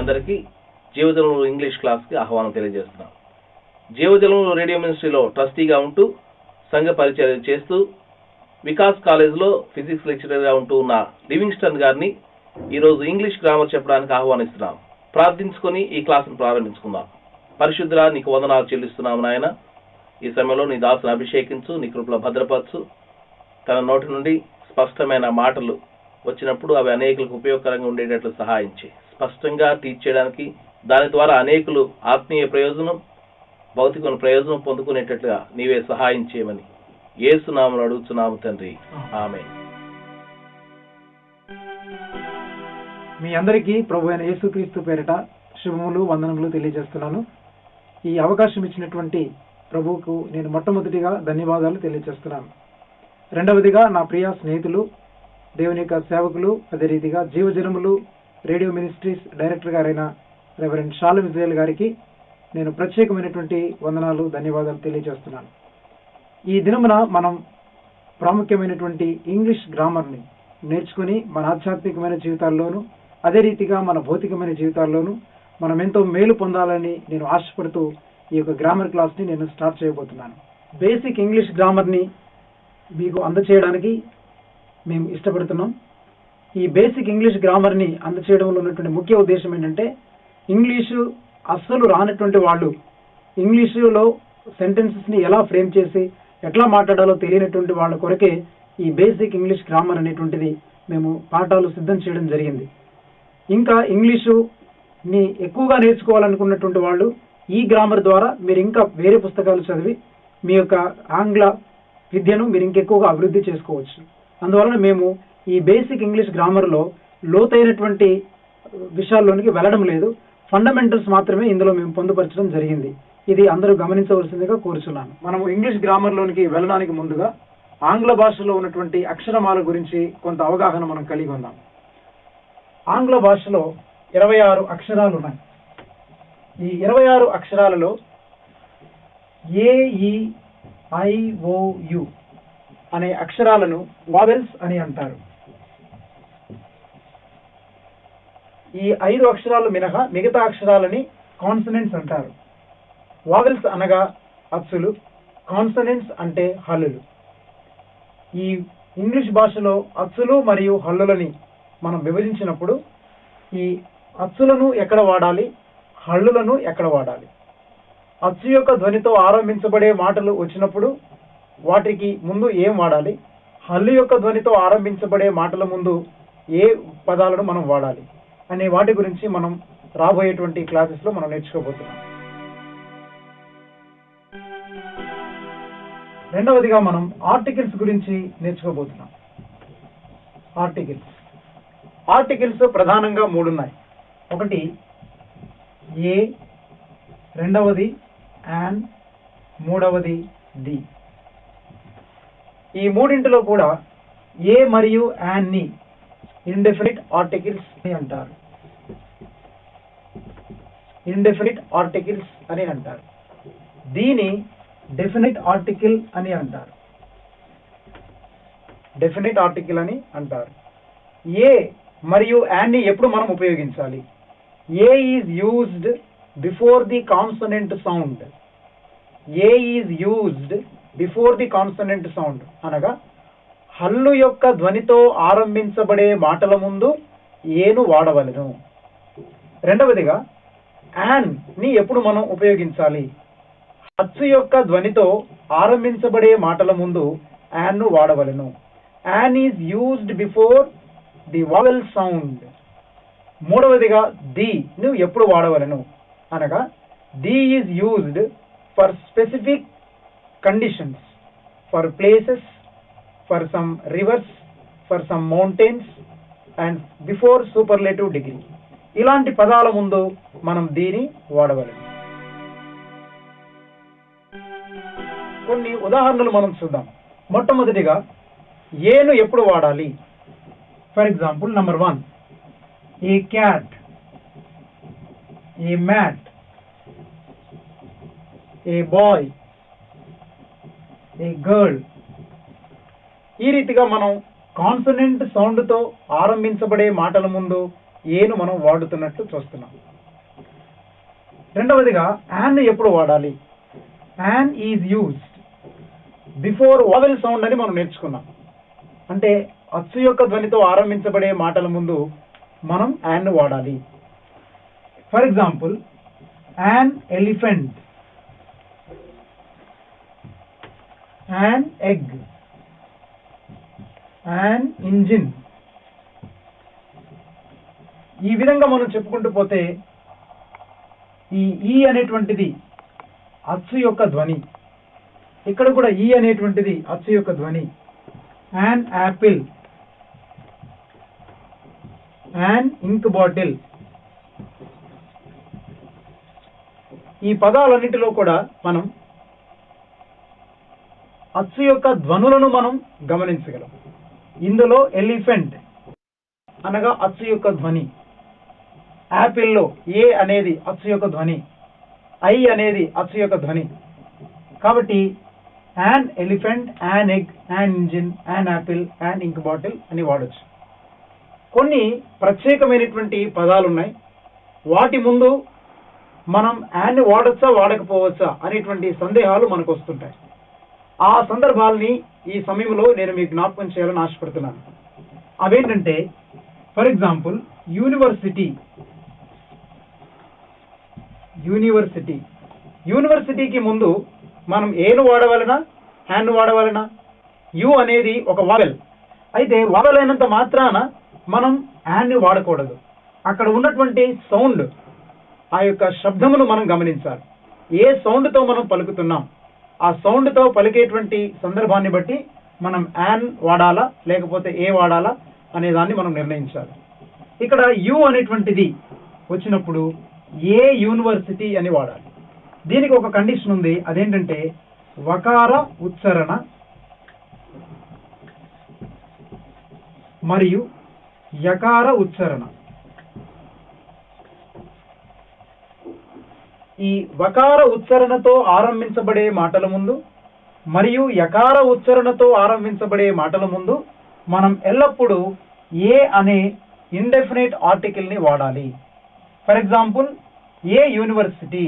అందరికీ జీవజలంలో ఇంగ్లీష్ క్లాస్కి ఆహ్వానం తెలియజేస్తున్నాం జీవజలంలో రేడియో మినిస్ట్రీలో ట్రస్టీగా ఉంటూ సంఘ పరిచయం చేస్తూ వికాస్ కాలేజ్లో ఫిజిక్స్ లెక్చరర్గా ఉంటూ ఉన్న లివింగ్స్టన్ గారిని ఈరోజు ఇంగ్లీష్ గ్రామర్ చెప్పడానికి ఆహ్వానిస్తున్నాం ప్రార్థించుకొని ఈ క్లాసును ప్రారంభించుకుందాం పరిశుద్ధులా నీకు వందనాలు చెల్లిస్తున్నాము నాయన ఈ సమయంలో నీ దాసును అభిషేకించు నీ కృపలో భద్రపరచు తన నోటి నుండి స్పష్టమైన మాటలు వచ్చినప్పుడు అవి అనేకులకు ఉపయోగకరంగా ఉండేటట్లు సహాయం చేయి స్పష్టంగా టీచ్ చేయడానికి దాని ద్వారా అనేకులు ఆత్మీయ ప్రయోజనం భౌతిక ప్రయోజనం పొందుకునేటట్లుగా నీవే సహాయం చేయమని ఏసునామను అడుగుతున్నాము తండ్రి ఆమె మీ అందరికీ ప్రభు అయిన యేసుక్రీస్తు పేరిట శుభములు వందనములు తెలియజేస్తున్నాను ఈ అవకాశం ఇచ్చినటువంటి ప్రభువుకు నేను మొట్టమొదటిగా ధన్యవాదాలు తెలియజేస్తున్నాను రెండవదిగా నా ప్రియ స్నేహితులు దేవుని యొక్క సేవకులు అదే రీతిగా జీవజనములు రేడియో మినిస్ట్రీస్ డైరెక్టర్ గారైన రెవరెండ్ షాలం ఇజ్రాయల్ గారికి నేను ప్రత్యేకమైనటువంటి వందనాలు ధన్యవాదాలు తెలియజేస్తున్నాను ఈ దినమున మనం ప్రాముఖ్యమైనటువంటి ఇంగ్లీష్ గ్రామర్ని నేర్చుకుని మన ఆధ్యాత్మికమైన జీవితాల్లోనూ అదే రీతిగా మన భౌతికమైన జీవితాల్లోనూ మనం ఎంతో మేలు పొందాలని నేను ఆశపడుతూ ఈ యొక్క గ్రామర్ క్లాస్ని నేను స్టార్ట్ చేయబోతున్నాను బేసిక్ ఇంగ్లీష్ గ్రామర్ని మీకు అందచేయడానికి మేము ఇష్టపడుతున్నాం ఈ బేసిక్ ఇంగ్లీష్ గ్రామర్ని అందచేయడంలో ఉన్నటువంటి ముఖ్య ఉద్దేశం ఏంటంటే ఇంగ్లీషు అస్సలు రానటువంటి వాళ్ళు ఇంగ్లీషులో సెంటెన్సెస్ని ఎలా ఫ్రేమ్ చేసి ఎట్లా మాట్లాడాలో తెలియనటువంటి వాళ్ళ కొరకే ఈ బేసిక్ ఇంగ్లీష్ గ్రామర్ అనేటువంటిది మేము పాఠాలు సిద్ధం చేయడం జరిగింది ఇంకా ఇంగ్లీషు ని ఎక్కువగా నేర్చుకోవాలనుకున్నటువంటి వాళ్ళు ఈ గ్రామర్ ద్వారా మీరు ఇంకా వేరే పుస్తకాలు చదివి మీ యొక్క ఆంగ్ల విద్యను మీరు ఇంకెక్కువగా అభివృద్ధి చేసుకోవచ్చు అందువలన మేము ఈ బేసిక్ ఇంగ్లీష్ గ్రామర్లో లోతైనటువంటి విషయాల్లోనికి వెళ్ళడం లేదు ఫండమెంటల్స్ మాత్రమే ఇందులో మేము పొందుపరచడం జరిగింది ఇది అందరూ గమనించవలసిందిగా కోరుచున్నాను మనము ఇంగ్లీష్ గ్రామర్లోనికి వెళ్ళడానికి ముందుగా ఆంగ్ల భాషలో ఉన్నటువంటి అక్షరమాల గురించి కొంత అవగాహన మనం కలిగి ఉందాం ఆంగ్ల భాషలో ఇరవై ఆరు అక్షరాలు ఉన్నాయి ఈ ఇరవై ఆరు అక్షరాలలో ఏఈ ఐఓయు అనే అక్షరాలను వావెల్స్ అని అంటారు ఈ ఐదు అక్షరాలు మినహా మిగతా అక్షరాలని కాన్సనెంట్స్ అంటారు వావెల్స్ అనగా అచ్చులు కాన్సనెంట్స్ అంటే హల్లులు ఈ ఇంగ్లీష్ భాషలో అచ్చులు మరియు హల్లులని మనం విభజించినప్పుడు ఈ అచ్చులను ఎక్కడ వాడాలి హల్లులను ఎక్కడ వాడాలి అచ్చు యొక్క ధ్వనితో ఆరంభించబడే మాటలు వచ్చినప్పుడు వాటికి ముందు ఏం వాడాలి హల్లు యొక్క ధ్వనితో ఆరంభించబడే మాటల ముందు ఏ పదాలను మనం వాడాలి అనే వాటి గురించి మనం రాబోయేటువంటి క్లాసెస్ లో మనం నేర్చుకోబోతున్నాం రెండవదిగా మనం ఆర్టికల్స్ గురించి నేర్చుకోబోతున్నాం ఆర్టికల్స్ ఆర్టికల్స్ ప్రధానంగా మూడు ఉన్నాయి ఒకటి ఏ రెండవది యాన్ మూడవది ది ఈ మూడింటిలో కూడా ఏ మరియు యాన్ ని ఇండెఫినిట్ ఆర్టికల్స్ అని అంటారు ఇండెఫినిట్ ఆర్టికల్స్ అని అంటారు దీని డెఫినిట్ ఆర్టికల్ అని అంటారు డెఫినిట్ ఆర్టికల్ అని అంటారు ఏ మరియు యాన్ ని ఎప్పుడు మనం ఉపయోగించాలి a is used before the consonant sound a is used before the consonant sound అనగా హల్లు యొక్క ధ్వనితో ఆరంభించబడే మాటల ముందు ఏను వాడవలను రెండవదిగా యాన్ ని ఎప్పుడు మనం ఉపయోగించాలి హచ్చు యొక్క ధ్వనితో ఆరంభించబడే మాటల ముందు యాన్ ను వాడవలను an is used before the vowel sound మూడవదిగా ది ను ఎప్పుడు వాడవలను అనగా the is used for specific conditions for places for some rivers for some mountains and before superlative degree ఇలాంటి పదాల ముందు మనం దీని వాడవలను కొన్ని ఉదాహరణలు మనం చూద్దాం మొట్టమొదటిగా ఏను ఎప్పుడు వాడాలి for example number one a cat a mat a boy a girl ఈ రీతిగా మనం కాన్సనెంట్ సౌండ్ తో ఆరంభించబడే మాటల ముందు ఏను మనం వాడుతున్నట్లు చూస్తున్నాం రెండవదిగా యాన్ ఎప్పుడు వాడాలి an is used before vowel sound అని మనం నేర్చుకున్నాం అంటే అచ్చు యొక్క ధ్వనితో ఆరంభించబడే మాటల ముందు మనం యాన్ వాడాలి for example an elephant an egg an engine ఈ విధంగా మనం చెప్పుకుంటూ పోతే ఈ ఈ అనేటువంటిది అచ్చు యొక్క ధ్వని ఇక్కడ కూడా ఈ అనేటువంటిది అచ్చు యొక్క ధ్వని an apple an ink bottle ఈ పదాలన్నిటిలో కూడా మనం అచ్చు యొక్క ధ్వనులను మనం గమనించగలం ఇందులో ఎలిఫెంట్ అనగా అచ్చు యొక్క ధ్వని యాపిల్లో ఏ అనేది అచ్చు యొక్క ధ్వని ఐ అనేది అచ్చు యొక్క ధ్వని కాబట్టి an elephant an egg an engine an apple an ink bottle అని వాడచ్చు కొన్ని ప్రత్యేకమైనటువంటి పదాలు ఉన్నాయి వాటి ముందు మనం యాన్ వాడచ్చా వాడకపోవచ్చా అనేటువంటి సందేహాలు మనకు వస్తుంటాయి ఆ సందర్భాలని ఈ సమయంలో నేను మీకు జ్ఞాపకం చేయాలని ఆశపడుతున్నాను అవేంటంటే ఫర్ ఎగ్జాంపుల్ యూనివర్సిటీ యూనివర్సిటీ యూనివర్సిటీకి ముందు మనం ఏను వాడవలనా హ్యాన్ వాడవలనా యు అనేది ఒక వావెల్ అయితే వావెల్ అయినంత మాత్రాన మనం హ్యాన్ని వాడకూడదు అక్కడ ఉన్నటువంటి సౌండ్ ఆ యొక్క శబ్దమును మనం గమనించాలి ఏ సౌండ్తో మనం పలుకుతున్నాం ఆ సౌండ్తో పలికేటువంటి సందర్భాన్ని బట్టి మనం యాన్ వాడాలా లేకపోతే ఏ వాడాలా అనే దాన్ని మనం నిర్ణయించాలి ఇక్కడ యు అనేటువంటిది వచ్చినప్పుడు ఏ యూనివర్సిటీ అని వాడాలి దీనికి ఒక కండిషన్ ఉంది అదేంటంటే వకార ఉచ్చారణ మరియు యకార ఉచ్చారణ ఈ వకార ఉచ్చారణతో ఆరంభించబడే మాటల ముందు మరియు యకార ఉచ్చారణతో ఆరంభించబడే మాటల ముందు మనం ఎల్లప్పుడూ ఏ అనే ఇండెఫినెట్ ఆర్టికల్ ని వాడాలి for example a university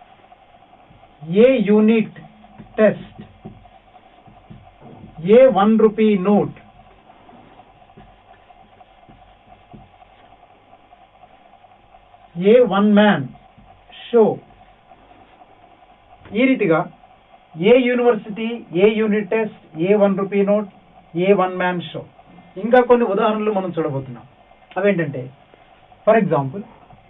a unit test a one rupee note a one man show ఈ రీతిగా a university a unit test a one rupee note a one man show ఇంకా కొన్ని ఉదాహరణలు మనం చూడబోతున్నాం అవేంటంటే ఫర్ ఎగ్జాంపుల్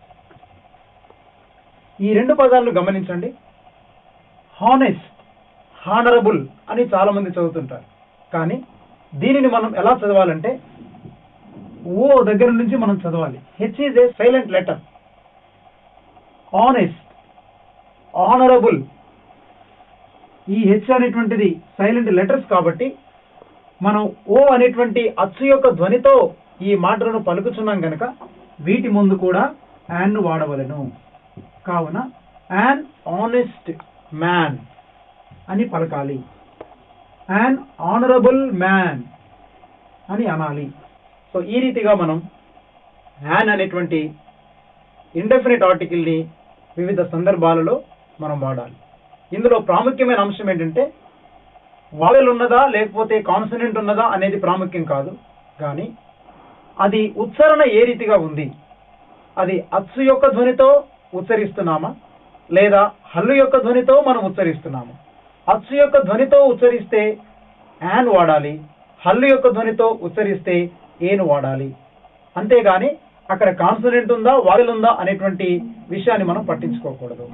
ఈ రెండు పదాలను గమనించండి హానెస్ట్ హానరబుల్ అని చాలా మంది చదువుతుంటారు కానీ దీనిని మనం ఎలా చదవాలంటే ఓ దగ్గర నుంచి మనం చదవాలి H is a silent letter honest honourable ఈ హెచ్ అనేటువంటిది సైలెంట్ లెటర్స్ కాబట్టి మనం ఓ అనేటువంటి అచ్చు యొక్క ధ్వనితో ఈ మాటలను పలుకుచున్నాం గనక వీటి ముందు కూడా యాన్ వాడవలను కావున యాన్ ఆనెస్ట్ మ్యాన్ అని పలకాలి యాన్ ఆనరబుల్ మ్యాన్ అని అనాలి సో ఈ రీతిగా మనం యాన్ అనేటువంటి ఇండెఫినెట్ ఆర్టికల్ని వివిధ సందర్భాలలో మనం వాడాలి ఇందులో ప్రాముఖ్యమైన అంశం ఏంటంటే వావెల్ ఉన్నదా లేకపోతే కాన్సనెంట్ ఉన్నదా అనేది ప్రాముఖ్యం కాదు కానీ అది ఉచ్చారణ ఏ రీతిగా ఉంది అది అచ్చు యొక్క ధ్వనితో ఉచ్చరిస్తున్నామా లేదా హల్లు యొక్క ధ్వనితో మనం ఉచ్చరిస్తున్నాము అచ్చు యొక్క ధ్వనితో ఉచ్చరిస్తే యాన్ వాడాలి హల్లు యొక్క ధ్వనితో ఉచ్చరిస్తే ఏను వాడాలి అంతేగాని అక్కడ కాన్సనెంట్ ఉందా వాయిల్ ఉందా అనేటువంటి విషయాన్ని మనం పట్టించుకోకూడదు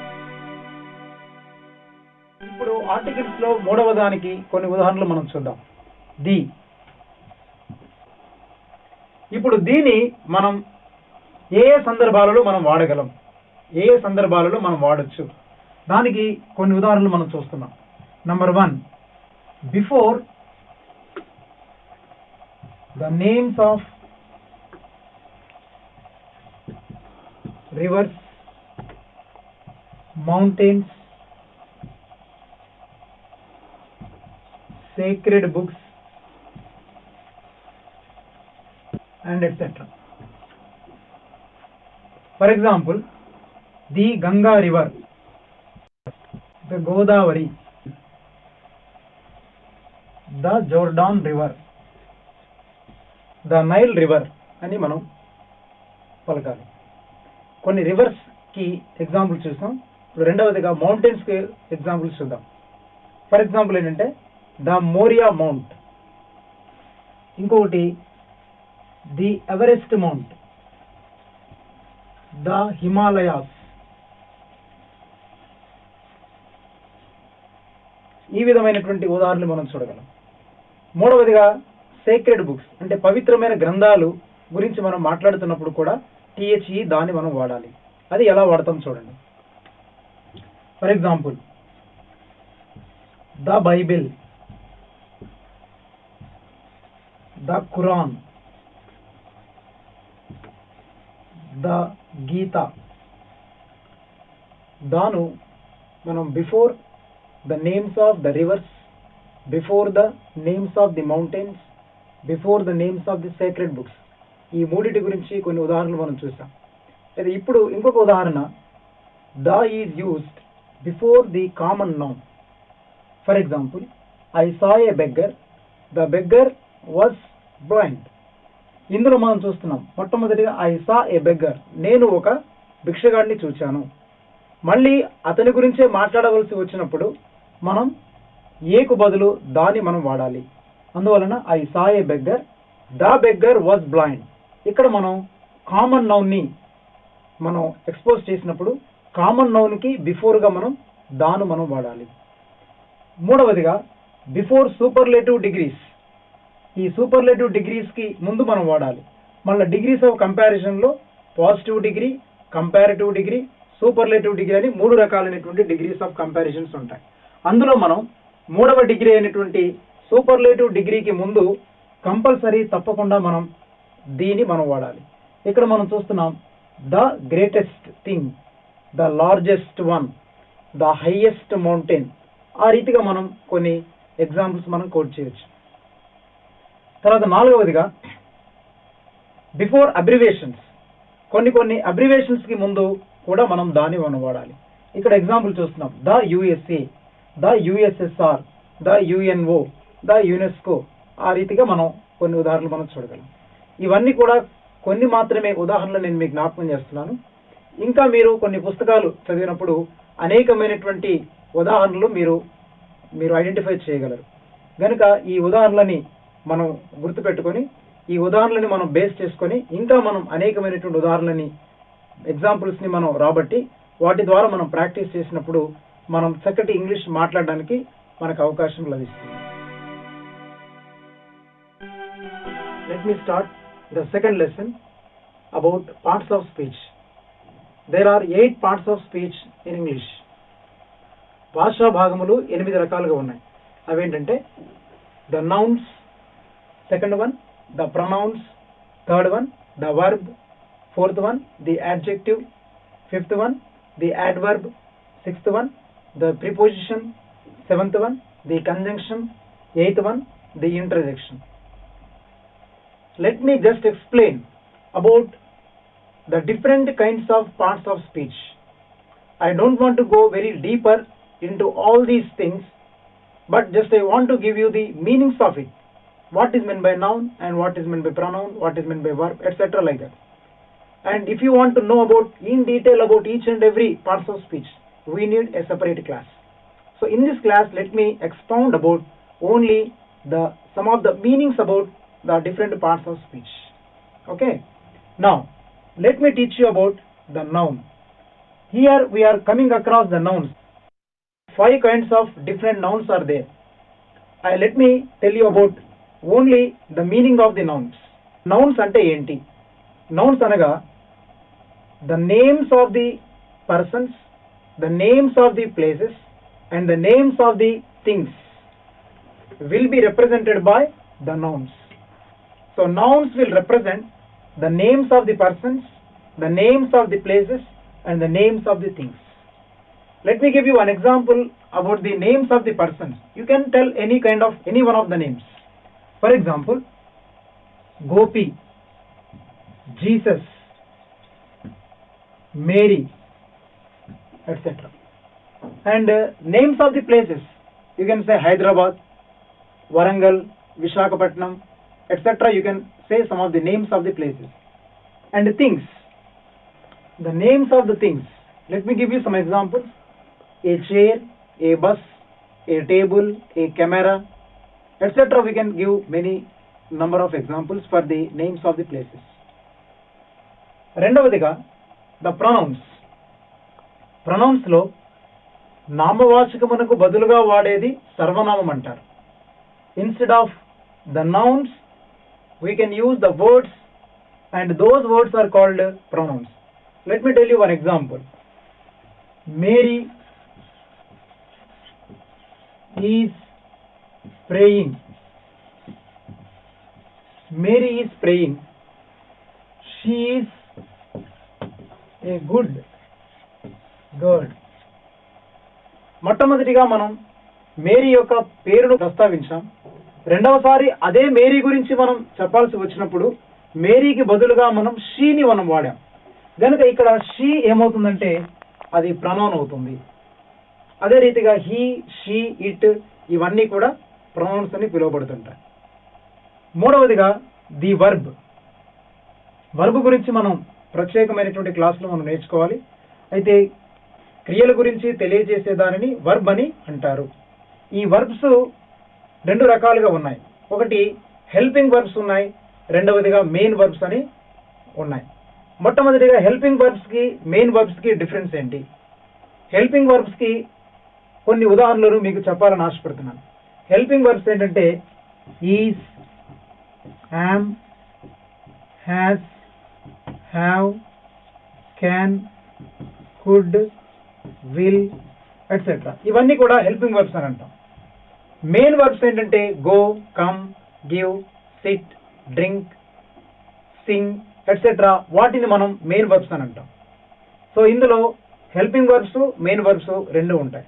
ఇప్పుడు ఆర్టికల్స్ లో మూడవ దానికి కొన్ని ఉదాహరణలు మనం చూద్దాం ది ఇప్పుడు దీని మనం ఏ ఏ సందర్భాలలో మనం వాడగలం ఏ ఏ సందర్భాలలో మనం వాడొచ్చు దానికి కొన్ని ఉదాహరణలు మనం చూస్తున్నాం number one before the names of rivers mountains sacred books and etc. For example, the Ganga river the Godavari the Jordan river the Nile river అని మనం పలకాలి కొన్ని రివర్స్ కి ఎగ్జాంపుల్స్ చూస్తాం ఇప్పుడు రెండవదిగా మౌంటైన్స్ కి ఎగ్జాంపుల్స్ చూద్దాం ఫర్ ఎగ్జాంపుల్ ఏంటంటే ద మోరియా మౌంట్ ఇంకొకటి the Everest mount the Himalayas ఈ విధమైనటువంటి ఉదాహరణలు మనం చూడగలం మూడవదిగా సేక్రెడ్ బుక్స్ అంటే పవిత్రమైన గ్రంథాలు గురించి మనం మాట్లాడుతున్నప్పుడు కూడా టిహెచ్ఈ దాన్ని మనం వాడాలి అది ఎలా వాడతాం చూడండి for example the Bible the Quran the Gita దాను మనం before the names of the rivers before the names of the mountains before the names of the sacred books ఈ మూడిటి గురించి కొన్ని ఉదాహరణలు మనం చూసాం అయితే ఇప్పుడు ఇంకొక ఉదాహరణ the is used before the common noun for example I saw a beggar the beggar was blind ఇందులో మనం చూస్తున్నాం మొట్టమొదటిగా ఐ సా ఏ బెగ్గర్ నేను ఒక భిక్షగాడిని చూచాను మళ్ళీ అతని గురించే మాట్లాడవలసి వచ్చినప్పుడు మనం ఏకు బదులు దాని మనం వాడాలి అందువలన I saw a beggar the beggar was blind ఇక్కడ మనం కామన్ నౌన్ని మనం ఎక్స్పోజ్ చేసినప్పుడు కామన్ నౌన్కి బిఫోర్గా మనం దాను మనం వాడాలి మూడవదిగా బిఫోర్ సూపర్లేటివ్ డిగ్రీస్ ఈ సూపర్లేటివ్ డిగ్రీస్కి ముందు మనం వాడాలి మళ్ళీ డిగ్రీస్ ఆఫ్ కంపారిజన్లో positive degree comparative degree superlative degree అని మూడు రకాలైనటువంటి డిగ్రీస్ ఆఫ్ కంపారిజన్స్ ఉంటాయి అందులో మనం మూడవ డిగ్రీ అయినటువంటి సూపర్లేటివ్ డిగ్రీకి ముందు కంపల్సరీ తప్పకుండా మనం దీన్ని మనం వాడాలి ఇక్కడ మనం చూస్తున్నాం the greatest thing the largest one the highest mountain ఆ రీతిగా మనం కొన్ని ఎగ్జాంపుల్స్ మనం కోట్ చేయొచ్చు తర్వాత నాలుగవదిగా బిఫోర్ అబ్రివేషన్స్ కొన్ని కొన్ని అబ్రివేషన్స్ కి ముందు కూడా మనం దాన్ని మనం వాడాలి ఇక్కడ ఎగ్జాంపుల్ చూస్తున్నాం the USA the USSR the UNO the UNESCO ఆ రీతిగా మనం కొన్ని ఉదాహరణలు మనం చూడగలం ఇవన్నీ కూడా కొన్ని మాత్రమే ఉదాహరణలు నేను మీకు జ్ఞాపకం చేస్తున్నాను ఇంకా మీరు కొన్ని పుస్తకాలు చదివినప్పుడు అనేకమైనటువంటి ఉదాహరణలు మీరు మీరు ఐడెంటిఫై చేయగలరు కనుక ఈ ఉదాహరణలని మనం గుర్తుపెట్టుకొని ఈ ఉదాహరణలని మనం బేస్ చేసుకొని ఇంకా మనం అనేకమైనటువంటి ఉదాహరణలని ఎగ్జాంపుల్స్ ని మనం రాబట్టి వాటి ద్వారా మనం ప్రాక్టీస్ చేసినప్పుడు మనం చక్కటి ఇంగ్లీష్ మాట్లాడడానికి మనకు అవకాశం లభిస్తుంది let me start the second lesson about parts of speech there are eight parts of speech in English భాషా భాగములు ఎనిమిది రకాలుగా ఉన్నాయి అవేంటంటే the nouns second one the pronouns third one the verb fourth one the adjective fifth one the adverb sixth one the preposition seventh one the conjunction eighth one the interjection let me just explain about the different kinds of parts of speech i don't want to go very deeper into all these things but just i want to give you the meanings of it what is meant by noun and what is meant by pronoun what is meant by verb etc like that and if you want to know about in detail about each and every parts of speech we need a separate class so in this class let me expound about only the some of the meanings about the different parts of speech okay now let me teach you about the noun here we are coming across the nouns five kinds of different nouns are there I let me tell you about only the meaning of the nouns nouns అంటే ఏంటి nouns అనగా the names of the persons the names of the places and the names of the things will be represented by the nouns so nouns will represent the names of the persons the names of the places and the names of the things let me give you an example about the names of the persons you can tell any kind of any one of the names for example gopi jesus mary etc. And uh, names of the places, you can say Hyderabad, Warangal, Vishakhapatnam, etc. You can say some of the names of the places. And the things, the names of the things. Let me give you some examples. A chair, a bus, a table, a camera, etc. We can give many number of examples for the names of the places. రెండవదిగా the pronouns pronouns లో నామవాచకమునకు బదులుగా వాడేది సర్వనామం అంటారు instead of the nouns we can use the words and those words are called pronouns let me tell you one example Mary is praying Mary is praying she is a good girl మొట్టమొదటిగా మనం Mary యొక్క పేరును ప్రస్తావించాం రెండవసారి అదే Mary గురించి మనం చెప్పాల్సి వచ్చినప్పుడు మేరీకి బదులుగా మనం షీని మనం వాడాం కనుక ఇక్కడ షీ ఏమవుతుందంటే అది ప్రనౌన్ అవుతుంది అదే రీతిగా హీ షీ ఇట్ ఇవన్నీ కూడా ప్రొనౌన్స్ అని పిలువబడుతుంటాయి మూడవదిగా ది వర్బ్ వర్బ్ గురించి మనం ప్రత్యేకమైనటువంటి క్లాసులో మనం నేర్చుకోవాలి అయితే క్రియల గురించి తెలియజేసే దానిని వర్బ్ అని అంటారు ఈ వర్బ్స్ రెండు రకాలుగా ఉన్నాయి ఒకటి హెల్పింగ్ వర్బ్స్ ఉన్నాయి రెండవదిగా మెయిన్ వర్బ్స్ అని ఉన్నాయి మొట్టమొదటిగా హెల్పింగ్ వర్బ్స్ కి మెయిన్ వర్బ్స్ కి డిఫరెన్స్ ఏంటి హెల్పింగ్ వర్బ్స్ కి కొన్ని ఉదాహరణలు మీకు చెప్పాలని ఆశపడుతున్నాను హెల్పింగ్ వర్బ్స్ ఏంటంటే is am has have can could will etcetera ఇవన్నీ కూడా హెల్పింగ్ వర్బ్స్ అని అంటాం మెయిన్ వర్బ్స్ ఏంటంటే go come give sit drink sing etcetera వాటిని మనం మెయిన్ వర్బ్స్ అని అంటాం సో ఇందులో హెల్పింగ్ వర్బ్స్ మెయిన్ వర్బ్స్ రెండు ఉంటాయి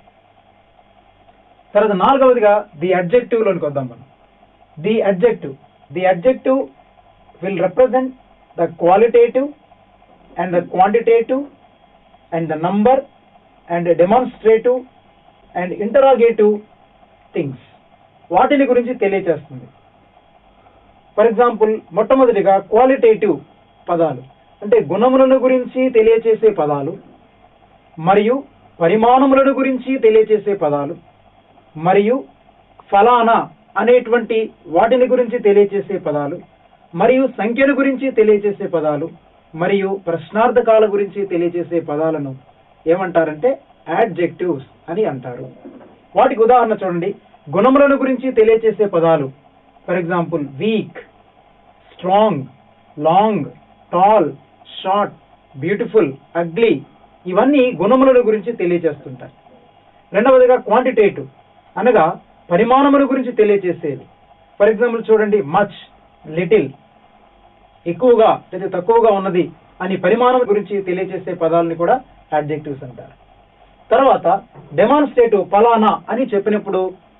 తర్వాత నాలుగవదిగా ది అడ్జెక్టివ్ లోనికి వద్దాం మనం the adjective the adjective will represent the qualitative and the quantitative and the number and demonstrative and interrogative things వాటిని గురించి తెలియచేస్తుంది ఫర్ ఎగ్జాంపుల్ మొట్టమొదటిగా క్వాలిటేటివ్ పదాలు అంటే గుణములను గురించి తెలియచేసే పదాలు మరియు పరిమాణములను గురించి తెలియచేసే పదాలు మరియు ఫలానా అనేటువంటి వాటిని గురించి తెలియచేసే పదాలు మరియు సంఖ్యల గురించి తెలియచేసే పదాలు మరియు ప్రశ్నార్థకాల గురించి తెలియచేసే పదాలను ఏమంటారంటే యాడ్జెక్టివ్స్ అని అంటారు వాటికి ఉదాహరణ చూడండి గుణములను గురించి తెలియచేసే పదాలు for example weak strong long tall short beautiful ugly ఇవన్నీ గుణములను గురించి తెలియచేస్తుంటాయి రెండవదిగా క్వాంటిటేటివ్ అనగా పరిమాణముల గురించి తెలియచేసేది ఫర్ ఎగ్జాంపుల్ చూడండి మచ్ లిటిల్ ఎక్కువగా లేదా తక్కువగా ఉన్నది అని పరిమాణం గురించి తెలియజేసే పదాలని కూడా అడ్జెక్టివ్స్ అంటారు తర్వాత డెమాన్స్ట్రేటివ్ ఫలానా అని చెప్పినప్పుడు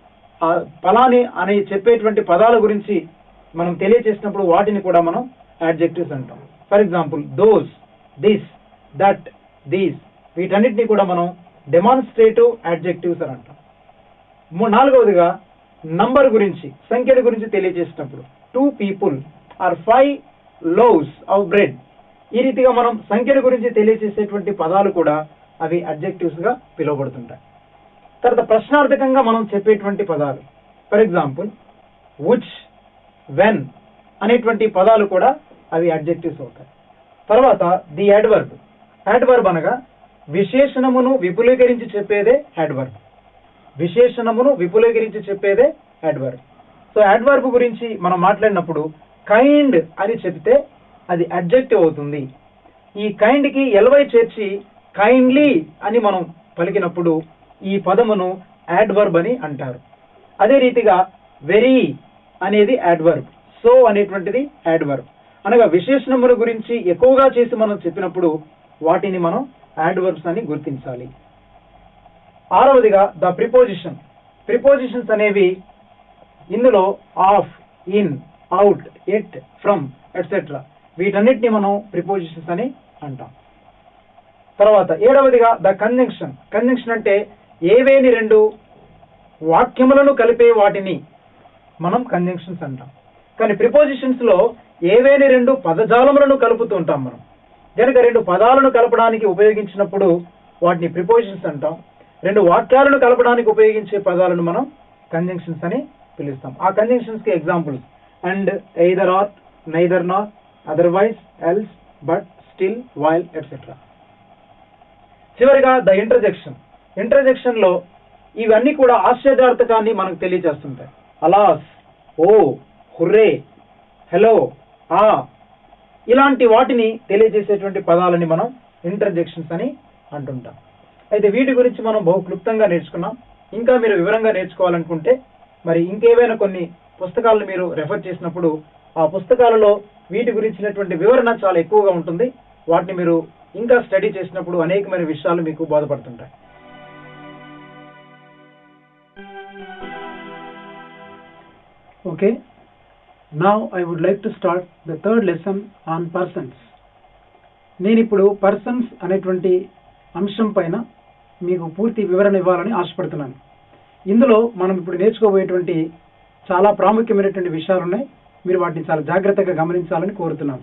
ఆ ఫలాని అని చెప్పేటువంటి పదాల గురించి మనం తెలియచేసినప్పుడు వాటిని కూడా మనం అడ్జెక్టివ్స్ అంటాం for example those this that these వీటన్నిటిని కూడా మనం డెమాన్స్ట్రేటివ్ అడ్జెక్టివ్స్ అని అంటాం మూ- నాలుగవదిగా నంబర్ గురించి సంఖ్యల గురించి తెలియజేసినప్పుడు two people or five loaves of bread ఈ రీతిగా మనం సంఖ్యల గురించి తెలియజేసేటువంటి పదాలు కూడా అవి అడ్జెక్టివ్స్ గా పిలువబడుతుంటాయి తర్వాత ప్రశ్నార్థకంగా మనం చెప్పేటువంటి పదాలు ఫర్ ఎగ్జాంపుల్ ఉచ్ వెన్ అనేటువంటి పదాలు కూడా అవి అడ్జెక్టివ్స్ అవుతాయి తర్వాత ది యాడ్వర్బ్ యాడ్వర్బ్ అనగా విశేషణమును విపులీకరించి చెప్పేదే యాడ్వర్బ్ విశేషణమును విపులీకరించి చెప్పేదే యాడ్వర్బ్ సో యాడ్వర్బ్ గురించి మనం మాట్లాడినప్పుడు కైండ్ అని చెప్తే అది అడ్జెక్టివ్ అవుతుంది ఈ కైండ్ కి ఎల్వై చేర్చి కైండ్లీ అని మనం పలికినప్పుడు ఈ పదమును యాడ్వర్బ్ అని అంటారు అదే రీతిగా వెరీ అనేది యాడ్వర్బ్ సో అనేటువంటిది యాడ్వర్బ్ అనగా విశేషణముల గురించి ఎక్కువగా చేసి మనం చెప్పినప్పుడు వాటిని మనం యాడ్వర్బ్స్ అని గుర్తించాలి ఆరవదిగా ద ప్రిపోజిషన్ ప్రిపోజిషన్స్ అనేవి ఇందులో of in out at from etcetera వీటన్నిటిని మనం ప్రిపోజిషన్స్ అని అంటాం తర్వాత ఏడవదిగా ద కంజంక్షన్ కంజంక్షన్ అంటే ఏవేని రెండు వాక్యములను కలిపే వాటిని మనం కంజంక్షన్స్ అంటాం కానీ ప్రిపోజిషన్స్ లో ఏవేని రెండు పదజాలములను కలుపుతూ ఉంటాం మనం కనుక రెండు పదాలను కలపడానికి ఉపయోగించినప్పుడు వాటిని ప్రిపోజిషన్స్ అంటాం రెండు వాక్యాలను కలపడానికి ఉపయోగించే పదాలను మనం కంజంక్షన్స్ అని పిలుస్తాం ఆ కంజంక్షన్స్ కి examples and either or neither not otherwise else but still while etcetera చివరిగా ద ఇంటర్జెక్షన్ ఇంటర్జెక్షన్ లో ఇవన్నీ కూడా ఆశ్చర్యార్థకాన్ని మనకు తెలియజేస్తుంటాయి అలాస్ ఓ హుర్రే హలో ఆ ఇలాంటి వాటిని తెలియజేసేటువంటి పదాలని మనం ఇంటర్జెక్షన్స్ అని అంటుంటాం అయితే వీటి గురించి మనం బహు క్లుప్తంగా నేర్చుకున్నాం ఇంకా మీరు వివరంగా నేర్చుకోవాలనుకుంటే మరి ఇంకేవైనా కొన్ని పుస్తకాలను మీరు రెఫర్ చేసినప్పుడు ఆ పుస్తకాలలో వీటి గురించినటువంటి వివరణ చాలా ఎక్కువగా ఉంటుంది వాటిని మీరు ఇంకా స్టడీ చేసినప్పుడు అనేకమైన విషయాలు మీకు బోధపడుతుంటాయి okay now I would like to start the third lesson on persons నేను ఇప్పుడు పర్సన్స్ అనేటువంటి అంశం పైన మీకు పూర్తి వివరణ ఇవ్వాలని ఆశపడుతున్నాను ఇందులో మనం ఇప్పుడు నేర్చుకోబోయేటువంటి చాలా ప్రాముఖ్యమైనటువంటి విషయాలు ఉన్నాయి మీరు వాటిని చాలా జాగ్రత్తగా గమనించాలని కోరుతున్నాను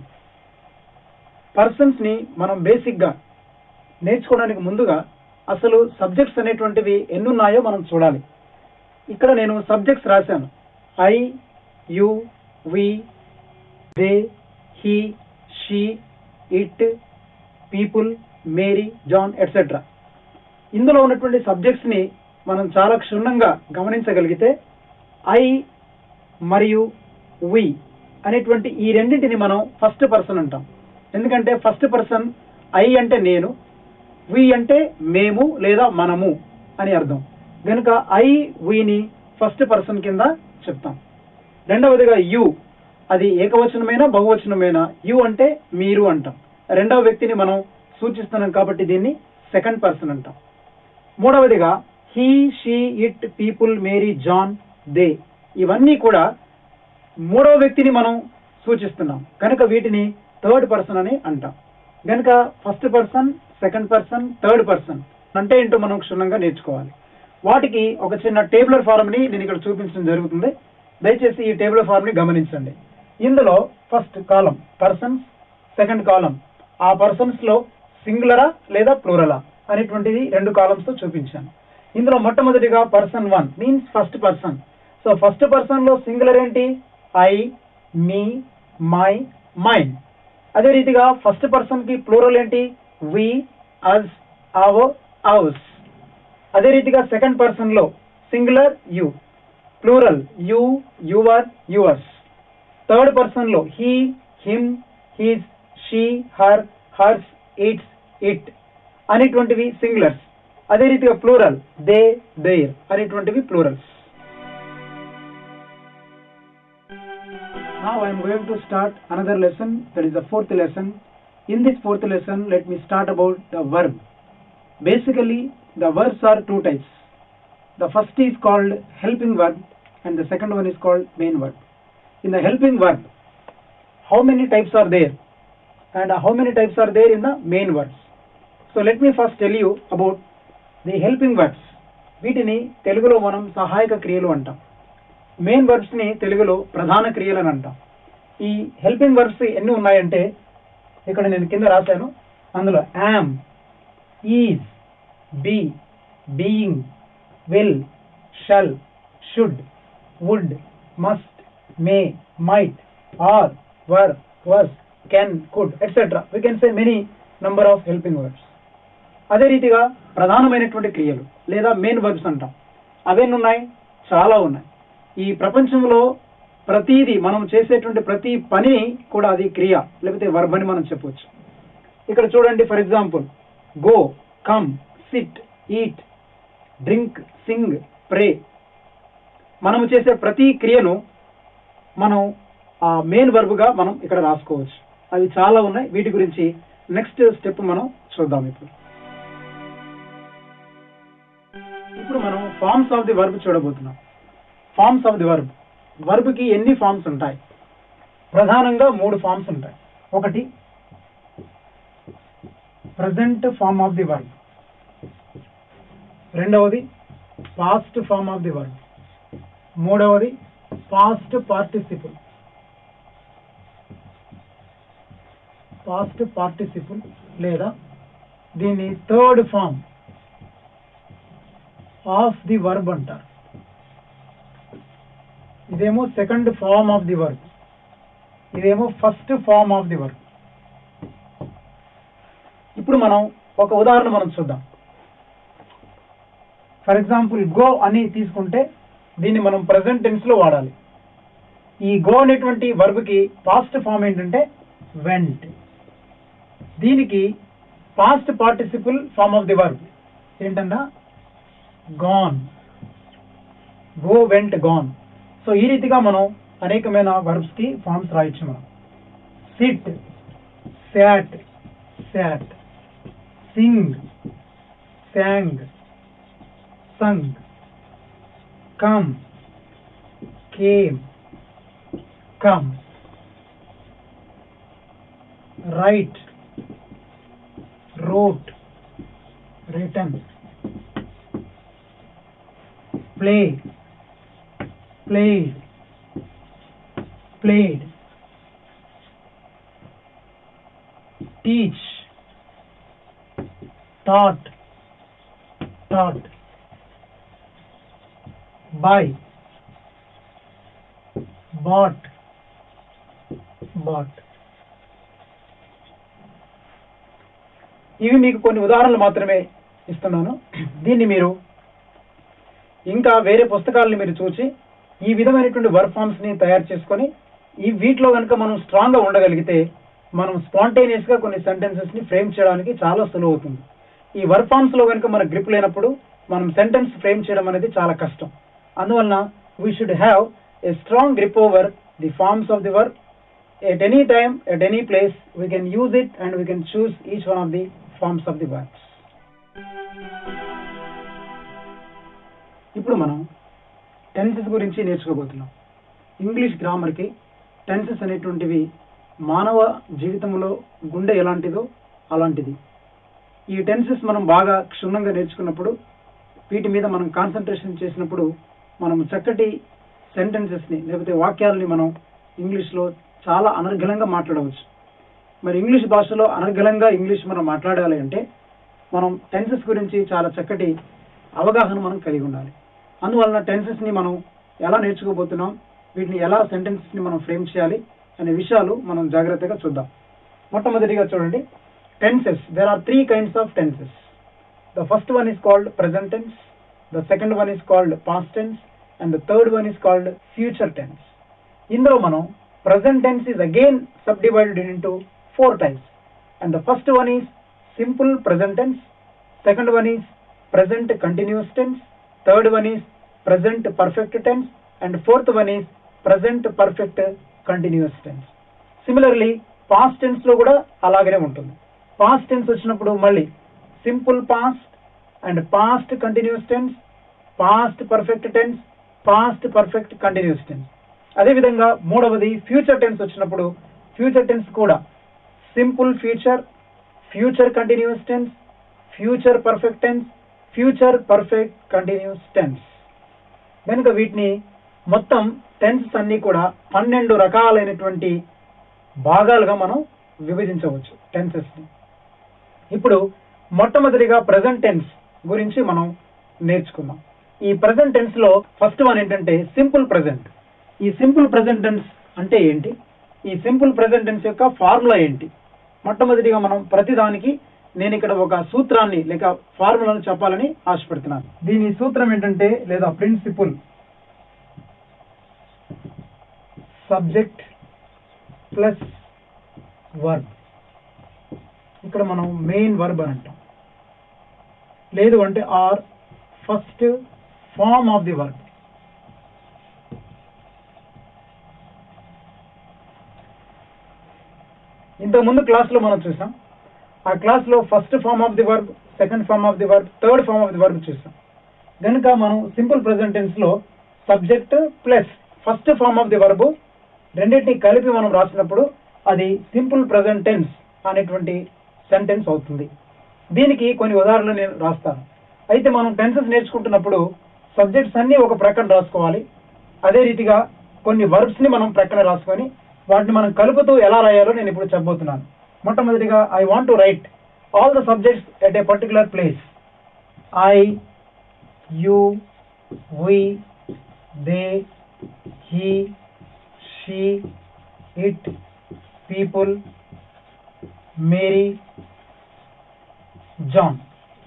పర్సన్స్ ని మనం బేసిక్ గా నేర్చుకోవడానికి ముందుగా అసలు సబ్జెక్ట్స్ అనేటువంటివి ఎన్ని ఉన్నాయో మనం చూడాలి ఇక్కడ నేను సబ్జెక్ట్స్ రాశాను I you we they he she it people Mary John etcetera ఇందులో ఉన్నటువంటి సబ్జెక్ట్స్ ని మనం చాలా క్షుణ్ణంగా గమనించగలిగితే ఐ మరియు వి అనేటువంటి ఈ రెండింటిని మనం ఫస్ట్ పర్సన్ అంటాం ఎందుకంటే ఫస్ట్ పర్సన్ ఐ అంటే నేను వి అంటే మేము లేదా మనము అని అర్థం కనుక ఐ విని ఫస్ట్ పర్సన్ కింద చెప్తాం రెండవదిగా యు అది ఏకవచనమైన బహువచనమైన యు అంటే మీరు అంటాం రెండవ వ్యక్తిని మనం సూచిస్తున్నాం కాబట్టి దీన్ని సెకండ్ పర్సన్ అంటాం మూడవదిగా he she it people Mary John they ఇవన్నీ కూడా మూడవ వ్యక్తిని మనం సూచిస్తున్నాం కనుక వీటిని థర్డ్ పర్సన్ అని అంటాం కనుక first person second person third person అంటే ఏంటో మనం క్షుణ్ణంగా నేర్చుకోవాలి వాటికి ఒక చిన్న టేబులర్ ఫారం ని నేను ఇక్కడ చూపించడం జరుగుతుంది దయచేసి ఈ టేబులర్ ఫారం ని గమనించండి ఇందులో ఫస్ట్ కాలం పర్సన్స్ సెకండ్ కాలం ఆ పర్సన్స్ లో సింగులరా లేదా ప్లూరలా అనేటువంటిది రెండు కాలమ్స్ తో చూపించాను ఇందులో మొట్టమొదటిగా person one means first person so first person లో సింగులర్ ఏంటి ఐ మీ మై మైండ్ అదే రీతిగా ఫస్ట్ పర్సన్ కి ప్లూరల్ ఏంటి వి అస్ అవర్ హౌస్ అదే రీతిగా సెకండ్ పర్సన్ లో singular you plural you your yours third person లో he him his she her hers its it అనేటువంటివి సింగులర్స్ అదే రీతిగా ప్లూరల్ దే దేర్ అనేటువంటివి plurals Now I am going to start another lesson, that is the fourth lesson. In this fourth lesson, let me start about the verb. Basically, the verbs are two types. The first is called helping verb and the second one is called main verb. In the helping verb, how many types are there? And how many types are there in the main verbs? So let me first tell you about the helping verbs. వీటిని తెలుగులో మనం సహాయక క్రియలు అంటాం main verbs ని తెలుగులో ప్రధాన క్రియలు అని అంటాం ఈ హెల్పింగ్ వర్బ్స్ ఎన్ని ఉన్నాయంటే ఇక్కడ నేను కింద రాశాను అందులో am is be being will shall should would must may might are were was can could etcetera we can say many number of helping verbs అదే రీతిగా ప్రధానమైనటువంటి క్రియలు లేదా మెయిన్ వర్బ్స్ అంటాం అవెన్ని ఉన్నాయి చాలా ఉన్నాయి ఈ ప్రపంచంలో ప్రతిదీ మనం చేసేటువంటి ప్రతి పని కూడా అది క్రియ లేకపోతే వర్బ్ అని మనం చెప్పవచ్చు ఇక్కడ చూడండి for example go come sit eat drink sing pray మనము చేసే ప్రతి క్రియను మనం ఆ మెయిన్ వర్బ్గా మనం ఇక్కడ రాసుకోవచ్చు అవి చాలా ఉన్నాయి వీటి గురించి నెక్స్ట్ స్టెప్ మనం చూద్దాం ఇప్పుడు ఇప్పుడు మనం ఫార్మ్స్ ఆఫ్ ది వర్బ్ చూడబోతున్నాం forms of the verb verb కి ఎన్ని ఫార్మ్స్ ఉంటాయి ప్రధానంగా మూడు ఫార్మ్స్ ఉంటాయి ఒకటి present form of the verb రెండవది past form of the verb మూడవది పాస్ట్ పార్టిసిపుల్ పాస్ట్ పార్టిసిపుల్ లేదా దీన్ని third form of the verb అంటారు ఇదేమో second form of the verb ఇదేమో first form of the verb ఇప్పుడు మనం ఒక ఉదాహరణ మనం చూద్దాం ఫర్ ఎగ్జాంపుల్ గో అని తీసుకుంటే దీన్ని మనం ప్రజెంట్ టెన్స్ లో వాడాలి ఈ గో అనేటువంటి verb కి పాస్ట్ ఫామ్ ఏంటంటే వెంట్ దీనికి past participle form of the verb ఏంటన్నా gone go went gone so ఈ రీతిగా మనం అనేకమైన వర్బ్స్ కి ఫార్మ్స్ రాయొచ్చు మనం sit sat sat sing sang sung come came come write wrote written play played played teach taught taught buy bought bought ఇవి మీకు కొన్ని ఉదాహరణలు మాత్రమే ఇస్తున్నాను దీన్ని మీరు ఇంకా వేరే పుస్తకాలను మీరు చూసి ఈ విధమైనటువంటి వర్క్ ఫార్మ్స్ ని తయారు చేసుకొని ఈ వీటిలో కనుక మనం స్ట్రాంగ్ గా ఉండగలిగితే మనం స్పాంటేనియస్ గా కొన్ని సెంటెన్సెస్ ని ఫ్రేమ్ చేయడానికి చాలా సులువు అవుతుంది ఈ వర్క్ ఫార్మ్స్ లో కనుక మన గ్రిప్ లేనప్పుడు మనం సెంటెన్స్ ఫ్రేమ్ చేయడం అనేది చాలా కష్టం అందువలన we should have a strong grip over the forms of the work at any time at any place we can use it and we can choose each one of the forms of the works ఇప్పుడు మనం tenses గురించి నేర్చుకోబోతున్నాం English గ్రామర్కి tenses అనేటువంటివి మానవ జీవితంలో గుండె ఎలాంటిదో అలాంటిది ఈ టెన్సెస్ మనం బాగా క్షుణ్ణంగా నేర్చుకున్నప్పుడు వీటి మీద మనం కాన్సన్ట్రేషన్ చేసినప్పుడు మనం చక్కటి సెంటెన్సెస్ని లేకపోతే వాక్యాలని మనం ఇంగ్లీష్లో చాలా అనర్గళంగా మాట్లాడవచ్చు మరి ఇంగ్లీష్ భాషలో అనర్గళంగా ఇంగ్లీష్ మనం మాట్లాడాలి అంటే మనం టెన్సెస్ గురించి చాలా చక్కటి అవగాహన మనం కలిగి ఉండాలి అందువలన టెన్సెస్ని మనం ఎలా నేర్చుకోబోతున్నాం వీటిని ఎలా సెంటెన్సెస్ని మనం ఫ్రేమ్ చేయాలి అనే విషయాలు మనం జాగ్రత్తగా చూద్దాం మొట్టమొదటిగా చూడండి tenses there are three kinds of tenses the first one is called present tense the second one is called past tense and the third one is called future tense ఇందులో మనం present tense is again subdivided into four types and the first one is simple present tense second one is present continuous tense third one is present perfect tense and fourth one is present perfect continuous tense similarly past tense లో కూడా అలాగనే ఉంటుంది past tense వచ్చినప్పుడు మళ్ళీ simple past and past continuous tense past perfect tense past perfect continuous tense అదేవిధంగా మూడవది future tense వచ్చినప్పుడు future tense కూడా simple future future continuous tense future perfect tense future perfect continuous tense కనుక వీటిని మొత్తం tenses అన్ని కూడా పన్నెండు రకాలైనటువంటి భాగాలుగా మనం విభజించవచ్చు టెన్సెస్ ని ఇప్పుడు మొట్టమొదటిగా ప్రజెంట్ టెన్స్ గురించి మనం నేర్చుకుందాం ఈ ప్రజెంట్ టెన్స్ లో ఫస్ట్ వన్ ఏంటంటే సింపుల్ ప్రజెంట్ ఈ సింపుల్ ప్రజెంట్ టెన్స్ అంటే ఏంటి ఈ సింపుల్ ప్రజెంట్ టెన్స్ యొక్క ఫార్ములా ఏంటి మొట్టమొదటిగా మనం ప్రతిదానికి నేను ఇక్కడ ఒక సూత్రాన్ని లేక ఫార్ములాను చెప్పాలని ఆశపడుతున్నాను దీని సూత్రం ఏంటంటే లేదా ప్రిన్సిపుల్ సబ్జెక్ట్ ప్లస్ వర్బ్ ఇక్కడ మనం మెయిన్ వర్బ్ అని అంటాం లేదు అంటే or first form of the verb ఇంతకు ముందు క్లాస్లో మనం చూసాం ఆ క్లాస్లో first form of the verb second form of the verb third form of the verb చూసాం కనుక మనం సింపుల్ ప్రెసెంట్ టెన్స్ లో subject plus first form of the verb రెండింటిని కలిపి మనం రాసినప్పుడు అది సింపుల్ ప్రెసెంట్ టెన్స్ అనేటువంటి సెంటెన్స్ అవుతుంది దీనికి కొన్ని ఉదాహరణలు నేను రాస్తాను అయితే మనం టెన్సెస్ నేర్చుకుంటున్నప్పుడు సబ్జెక్ట్స్ అన్ని ఒక ప్రక్కన రాసుకోవాలి అదే రీతిగా కొన్ని verbs ని మనం ప్రక్కన రాసుకొని వాటిని మనం కలుపుతూ ఎలా రాయాలో నేను ఇప్పుడు చెప్పబోతున్నాను మొట్టమొదటిగా I want to write all the subjects at a particular place I you we they he she it people Mary John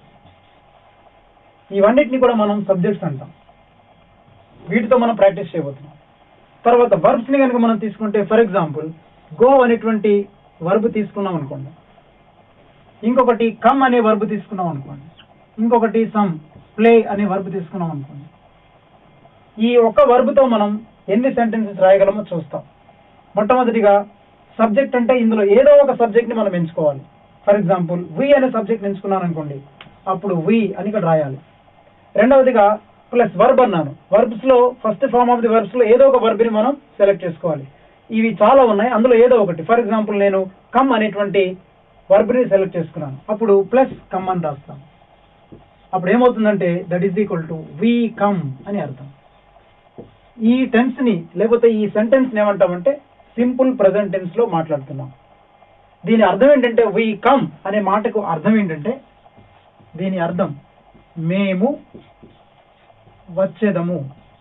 ఇవన్నిటిని కూడా మనం సబ్జెక్ట్స్ అంటాం వీటితో మనం ప్రాక్టీస్ చేయబోతున్నాం తర్వాత verbs ని కనుక మనం తీసుకుంటే ఫర్ ఎగ్జాంపుల్ గో అనేటువంటి వర్బ్ తీసుకున్నాం అనుకోండి ఇంకొకటి కమ్ అనే వర్బ్ తీసుకున్నాం అనుకోండి ఇంకొకటి సమ్ ప్లే అనే వర్బ్ తీసుకున్నాం అనుకోండి ఈ ఒక్క verb తో మనం ఎన్ని సెంటెన్సెస్ రాయగలమో చూస్తాం మొట్టమొదటిగా సబ్జెక్ట్ అంటే ఇందులో ఏదో ఒక సబ్జెక్ట్ ని మనం ఎంచుకోవాలి ఫర్ ఎగ్జాంపుల్ వి అనే సబ్జెక్ట్ ఎంచుకున్నాను అనుకోండి అప్పుడు వి అని ఇక్కడ రాయాలి రెండవదిగా ప్లస్ వర్బ్ అన్నాను వర్బ్స్ లో first form of the verbs లో ఏదో ఒక verb ని మనం సెలెక్ట్ చేసుకోవాలి ఇవి చాలా ఉన్నాయి అందులో ఏదో ఒకటి ఫర్ ఎగ్జాంపుల్ నేను కమ్ అనేటువంటి verb ని సెలెక్ట్ చేసుకున్నాను అప్పుడు ప్లస్ కమ్ అని రాస్తాను అప్పుడు ఏమవుతుందంటే that is equal to we come అని అర్థం ఈ టెన్స్ ని లేకపోతే ఈ సెంటెన్స్ ని ఏమంటామంటే సింపుల్ ప్రజెంట్ టెన్స్ లో మాట్లాడుతున్నాం దీని అర్థం ఏంటంటే వి కమ్ అనే మాటకు అర్థం ఏంటంటే దీని అర్థం మేము వచ్చేదము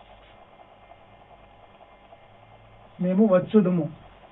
మేము వచ్చుదుము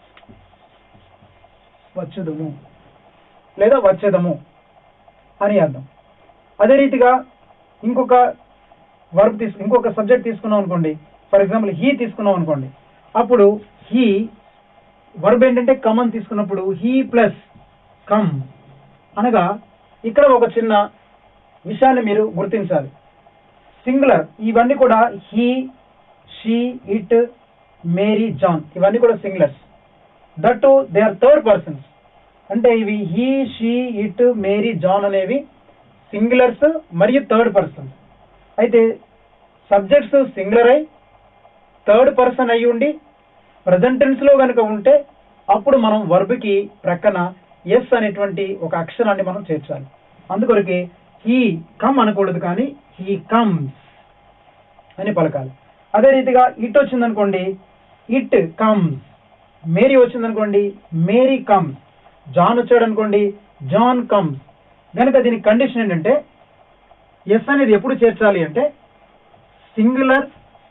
వచ్చుదుము లేదా వచ్చేదము అని అర్థం అదే రీతిగా ఇంకొక వర్బ్ తీసు ఇంకొక సబ్జెక్ట్ తీసుకున్నాం అనుకోండి ఫర్ ఎగ్జాంపుల్ హీ తీసుకున్నాం అనుకోండి అప్పుడు హీ వర్బ్ ఏంటంటే కమ్ అని తీసుకున్నప్పుడు హీ ప్లస్ కమ్ అనగా ఇక్కడ ఒక చిన్న విషయాన్ని మీరు గుర్తించాలి సింగులర్ ఇవన్నీ కూడా he she it Mary John ఇవన్నీ కూడా singulars that they are third persons అంటే ఇవి he she it Mary John అనేవి సింగులర్స్ మరియు థర్డ్ పర్సన్స్ అయితే సబ్జెక్ట్స్ సింగులర్ అయి థర్డ్ పర్సన్ అయి ఉండి ప్రజెంట్ టెన్స్ లో కనుక ఉంటే అప్పుడు మనం verb కి ప్రక్కన ఎస్ అనేటువంటి ఒక అక్షరాన్ని మనం చేర్చాలి అందుకొరకే హీ కమ్ అనకూడదు కానీ హీ కమ్స్ అని పలకాలి అదే రీతిగా ఇట్ వచ్చిందనుకోండి ఇట్ కమ్స్ మేరీ వచ్చిందనుకోండి మేరీ కమ్స్ జాన్ వచ్చాడు అనుకోండి జాన్ కమ్స్ కనుక దీనికి కండిషన్ ఏంటంటే ఎస్ అనేది ఎప్పుడు చేర్చాలి అంటే singular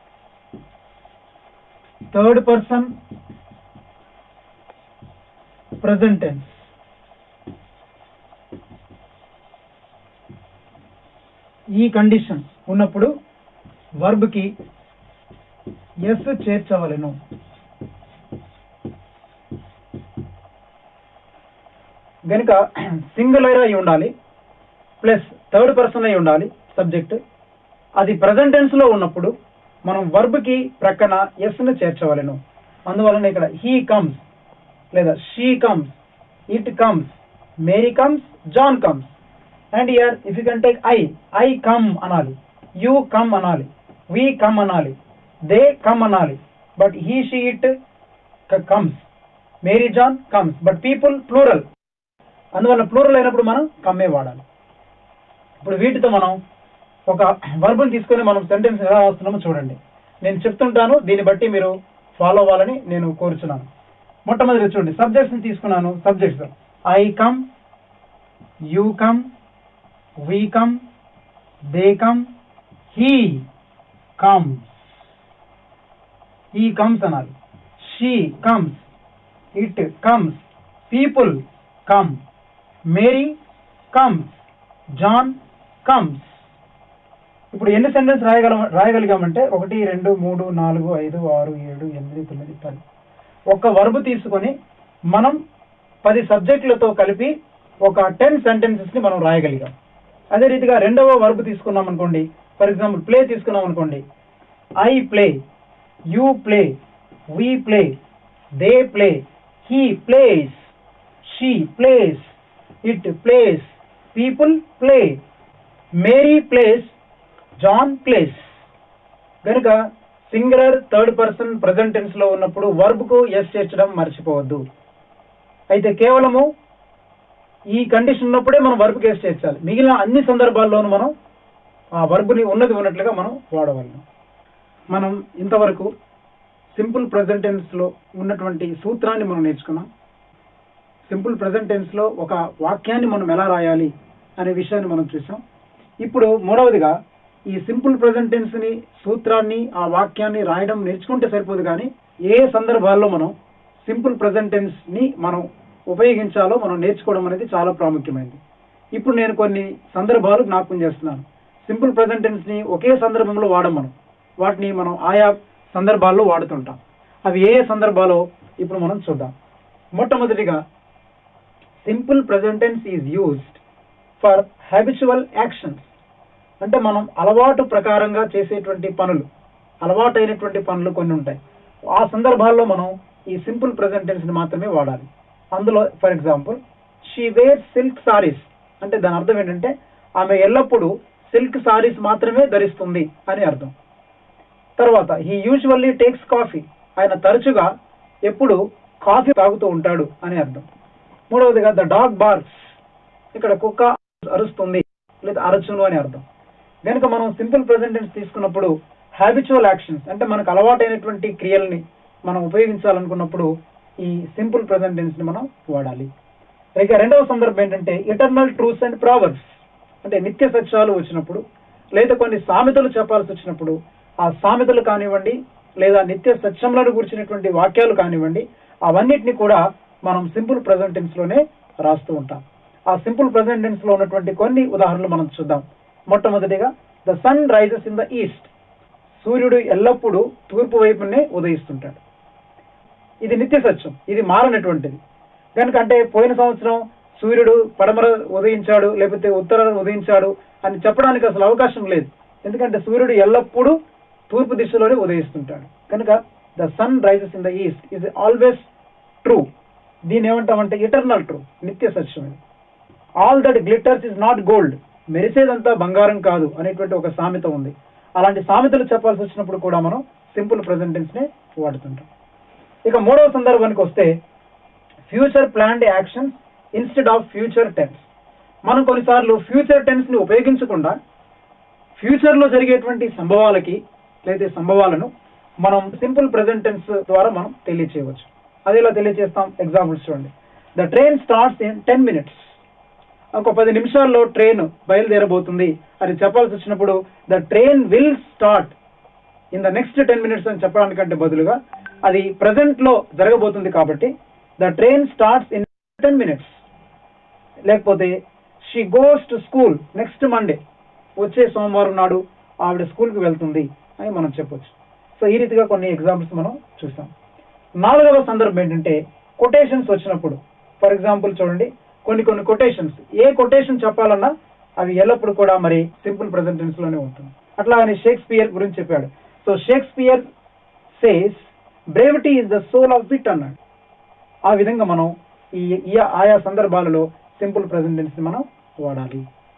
third person present tense ఈ కండిషన్ ఉన్నప్పుడు verb కి ఎస్ చేర్చవలెను గనుక సింగులర్ అయి ఉండాలి ప్లస్ థర్డ్ పర్సన్ అయి ఉండాలి సబ్జెక్ట్ అది ప్రజెంట్ టెన్స్ లో ఉన్నప్పుడు మనం verb కి ప్రక్కన ఎస్ ను చేర్చవలెను అందువలన ఇక్కడ హీ కమ్స్ లేదా she comes it comes Mary comes John comes and here if you can take I I come అనాలి యూ కమ్ అనాలి వీ కమ్ అనాలి దే కమ్ అనాలి but he she it comes Mary John comes but people plural అందువల్ల plural అయినప్పుడు మనం కమ్మే వాడాలి ఇప్పుడు వీటితో మనం ఒక వర్బుని తీసుకొని మనం సెంటెన్స్ ఎలా రాస్తున్నామో చూడండి నేను చెప్తుంటాను దీన్ని బట్టి మీరు ఫాలో అవ్వాలని నేను కోరుచున్నాను మొట్టమొదటి చూడండి సబ్జెక్ట్స్ తీసుకున్నాను subjects I come you come we come they come he come he comes అనాలి she comes it comes people come Mary comes John comes ఇప్పుడు ఎన్ని సెంటెన్స్ రాయగల రాయగలిగామంటే ఒకటి రెండు మూడు నాలుగు ఐదు ఆరు ఏడు ఎనిమిది తొమ్మిది పది ఒక వర్బ్ తీసుకొని మనం పది సబ్జెక్టులతో కలిపి ఒక టెన్ సెంటెన్సెస్ ని మనం రాయగలిగాం అదే రీతిగా రెండవ వర్బ్ తీసుకున్నాం అనుకోండి ఫర్ ఎగ్జాంపుల్ ప్లే తీసుకున్నాం అనుకోండి I play you play we play they play he plays she plays it plays people play Mary plays John plays కనుక singular third person present tense లో ఉన్నప్పుడు వర్బ్ కు ఎస్ చేర్చడం మర్చిపోవద్దు అయితే కేవలము ఈ కండిషన్ ఉన్నప్పుడే మనం వర్బ్ కేసు చేర్చాలి మిగిలిన అన్ని సందర్భాల్లోనూ మనం ఆ వర్బ్ని ఉన్నది ఉన్నట్లుగా మనం వాడగలం మనం ఇంతవరకు సింపుల్ ప్రజెంట్ టెన్స్ లో ఉన్నటువంటి సూత్రాన్ని మనం నేర్చుకున్నాం సింపుల్ ప్రజెంట్ టెన్స్ లో ఒక వాక్యాన్ని మనం ఎలా రాయాలి అనే విషయాన్ని మనం చూసాం ఇప్పుడు మూడవదిగా ఈ సింపుల్ ప్రజెంట్ టెన్స్ ని సూత్రాన్ని ఆ వాక్యాన్ని రాయడం నేర్చుకుంటే సరిపోదు కానీ ఏ సందర్భాల్లో మనం సింపుల్ ప్రజెంట్ టెన్స్ ని మనం ఉపయోగించాలో మనం నేర్చుకోవడం అనేది చాలా ప్రాముఖ్యమైనది ఇప్పుడు నేను కొన్ని సందర్భాలు జ్ఞాపకం చేస్తున్నాను సింపుల్ ప్రజెంట్ టెన్స్ ని ఒకే సందర్భంలో వాడం మనం వాటిని మనం ఆయా సందర్భాల్లో వాడుతుంటాం అవి ఏ ఏ సందర్భాలో ఇప్పుడు మనం చూద్దాం మొట్టమొదటిగా simple present tense is used for habitual actions అంటే మనం అలవాటు ప్రకారంగా చేసేటువంటి పనులు అలవాటైనటువంటి పనులు కొన్ని ఉంటాయి ఆ సందర్భాల్లో మనం ఈ సింపుల్ ప్రజెంట్ టెన్స్ ని మాత్రమే వాడాలి అందులో for example she wear silk saris అంటే దాని అర్థం ఏంటంటే ఆమె ఎల్లప్పుడూ సిల్క్ సారీస్ మాత్రమే ధరిస్తుంది అని అర్థం తర్వాత హీ యూజువల్లీ టేక్స్ కాఫీ ఆయన తరచుగా ఎప్పుడు కాఫీ తాగుతూ ఉంటాడు అని అర్థం మూడవదిగా ద డాగ్ బార్క్స్ ఇక్కడ కుక్క అరుస్తుంది లేదా అరచును అని అర్థం కనుక మనం సింపుల్ ప్రెసెంటెన్స్ తీసుకున్నప్పుడు హ్యాబిచువల్ యాక్షన్స్ అంటే మనకు అలవాటైనటువంటి క్రియల్ని మనం ఉపయోగించాలనుకున్నప్పుడు ఈ సింపుల్ ప్రెసెంటెన్స్ ని మనం వాడాలి ఇక రెండవ సందర్భం ఏంటంటే ఇటర్నల్ ట్రూత్స్ అండ్ ప్రావర్స్ అంటే నిత్య సత్యాలు వచ్చినప్పుడు లేదా కొన్ని సామెతలు చెప్పాల్సి వచ్చినప్పుడు ఆ సామెతలు కానివ్వండి లేదా నిత్య సత్యములను గురించినటువంటి వాక్యాలు కానివ్వండి అవన్నిటిని కూడా మనం సింపుల్ ప్రజెంట్ టెన్స్ లోనే రాస్తూ ఉంటాం ఆ సింపుల్ ప్రజెంట్ టెన్స్ లో ఉన్నటువంటి కొన్ని ఉదాహరణలు మనం చూద్దాం మొట్టమొదటిగా the sun rises in the east సూర్యుడు ఎల్లప్పుడూ తూర్పు వైపునే ఉదయిస్తుంటాడు ఇది నిత్య సత్యం ఇది మారనటువంటిది కనుక అంటే పోయిన సంవత్సరం సూర్యుడు పడమర ఉదయించాడు లేకపోతే ఉత్తర ఉదయించాడు అని చెప్పడానికి అసలు అవకాశం లేదు ఎందుకంటే సూర్యుడు ఎల్లప్పుడూ తూర్పు దిశలోనే ఉదయిస్తుంటాడు కనుక the sun rises in the east is always true దీని ఏమంటామంటే ఇటర్నల్ ట్రూ నిత్య సత్యం ఇది all that glitters is not gold మెరిసేదంతా బంగారం కాదు అనేటువంటి ఒక సామెత ఉంది అలాంటి సామెతలు చెప్పాల్సి వచ్చినప్పుడు కూడా మనం సింపుల్ ప్రెసెంటెన్స్ నే వాడుతుంటాం ఇక మూడవ సందర్భానికి వస్తే future planned actions instead of future tense మనం కొన్నిసార్లు ఫ్యూచర్ టెన్స్ ని ఉపయోగించకుండా ఫ్యూచర్ లో జరిగేటువంటి సంభవాలకి లేదా సంభవాలను మనం సింపుల్ ప్రెసెంట్ టెన్స్ ద్వారా మనం తెలియచేయవచ్చు అది ఎలా తెలియజేస్తాం ఎగ్జాంపుల్స్ చూడండి the train starts in ten minutes ఒక పది నిమిషాల్లో ట్రైన్ బయలుదేరబోతుంది అని చెప్పాల్సి వచ్చినప్పుడు the train will start in the next ten minutes అని చెప్పడానికంటే బదులుగా అది ప్రజెంట్ లో జరగబోతుంది కాబట్టి the train starts in ten minutes లేకపోతే she goes to school next Monday వచ్చే సోమవారం నాడు ఆవిడ స్కూల్కి వెళ్తుంది అని మనం చెప్పొచ్చు సో ఈ రీతిగా కొన్ని ఎగ్జాంపుల్స్ మనం చూసాం నాలుగవ సందర్భం ఏంటంటే కొటేషన్స్ వచ్చినప్పుడు ఫర్ ఎగ్జాంపుల్ చూడండి కొన్ని కొన్ని కొటేషన్స్ ఏ కొటేషన్ చెప్పాలన్నా అవి ఎల్లప్పుడు కూడా మరి సింపుల్ ప్రెసెంటెన్స్ లోనే ఉంటుంది అట్లా అని షేక్స్పియర్ గురించి చెప్పాడు so Shakespeare says brevity is the soul of wit అన్నాడు ఆ విధంగా మనం ఈ ఈ ఆయా సందర్భాలలో సింపుల్ ప్రెసెంటెన్స్ ని మనం వాడాలి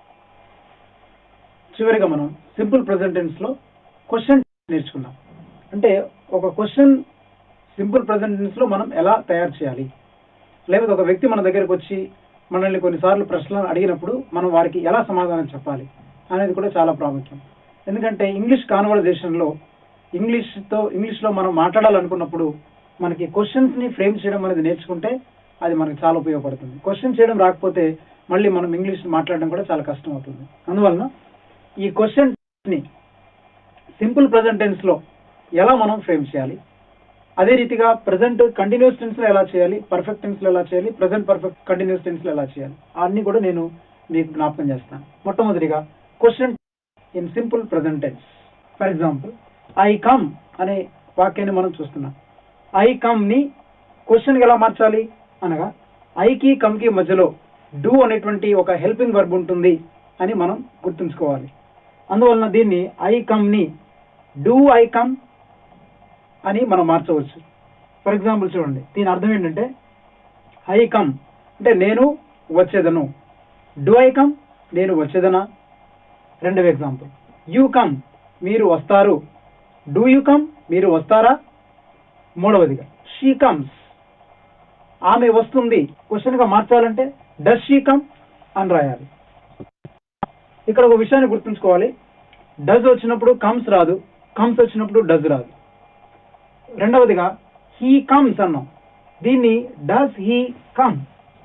చివరిగా మనం సింపుల్ ప్రెసెంటెన్స్ లో క్వశ్చన్ నేర్చుకుందాం అంటే ఒక క్వశ్చన్ సింపుల్ ప్రెసెంటెన్స్ లో మనం ఎలా తయారు చేయాలి లేకపోతే ఒక వ్యక్తి మన దగ్గరకు వచ్చి మనల్ని కొన్నిసార్లు ప్రశ్నలు అడిగినప్పుడు మనం వారికి ఎలా సమాధానం చెప్పాలి అనేది కూడా చాలా ప్రాముఖ్యం ఎందుకంటే ఇంగ్లీష్ కాన్వర్జేషన్ లో ఇంగ్లీష్ తో ఇంగ్లీష్ లో మనం మాట్లాడాలనుకున్నప్పుడు మనకి క్వశ్చన్స్ ని ఫ్రేమ్ చేయడం అనేది నేర్చుకుంటే అది మనకి చాలా ఉపయోగపడుతుంది క్వశ్చన్ చేయడం రాకపోతే మళ్ళీ మనం ఇంగ్లీష్ మాట్లాడడం కూడా చాలా కష్టం అవుతుంది అందువలన ఈ క్వశ్చన్ ని సింపుల్ ప్రజెంట్ టెన్స్ లో ఎలా మనం ఫ్రేమ్ చేయాలి అదే రీతిగా ప్రజెంట్ కంటిన్యూస్ టెన్స్ లో ఎలా చేయాలి పర్ఫెక్ట్ టెన్స్ లో ఎలా చేయాలి ప్రజెంట్ పర్ఫెక్ట్ కంటిన్యూస్ టెన్స్ లో ఎలా చేయాలి అన్ని కూడా నేను మీకు జ్ఞాపకం చేస్తాను మొట్టమొదటిగా question in simple present tense for example I come అనే వాక్యాన్ని మనం చూస్తున్నాం ఐ కమ్ ని క్వశ్చన్ ఎలా మార్చాలి అనగా ఐకి కమ్ కి మధ్యలో డూ అనేటువంటి ఒక హెల్పింగ్ వర్బ్ ఉంటుంది అని మనం గుర్తుంచుకోవాలి అందువలన దీన్ని ఐ కమ్ ని డూ ఐ కమ్ అని మనం మార్చవచ్చు ఫర్ ఎగ్జాంపుల్ చూడండి దీని అర్థం ఏంటంటే ఐ కమ్ అంటే నేను వచ్చేదను డూ ఐ కమ్ నేను వచ్చేదనా రెండవ ఎగ్జాంపుల్ యూ కమ్ మీరు వస్తారు డూ యూ కమ్ మీరు వస్తారా మూడవదిగా షీ కమ్స్ ఆమె వస్తుంది క్వశ్చన్ గా మార్చాలంటే డస్ షీ కమ్ అని రాయాలి ఇక్కడ ఒక విషయాన్ని గుర్తుంచుకోవాలి డస్ వచ్చినప్పుడు కమ్స్ రాదు కమ్స్ వచ్చినప్పుడు డస్ రాదు రెండవదిగా హీ కమ్స్ అన్నాం దీన్ని డస్ హీ కమ్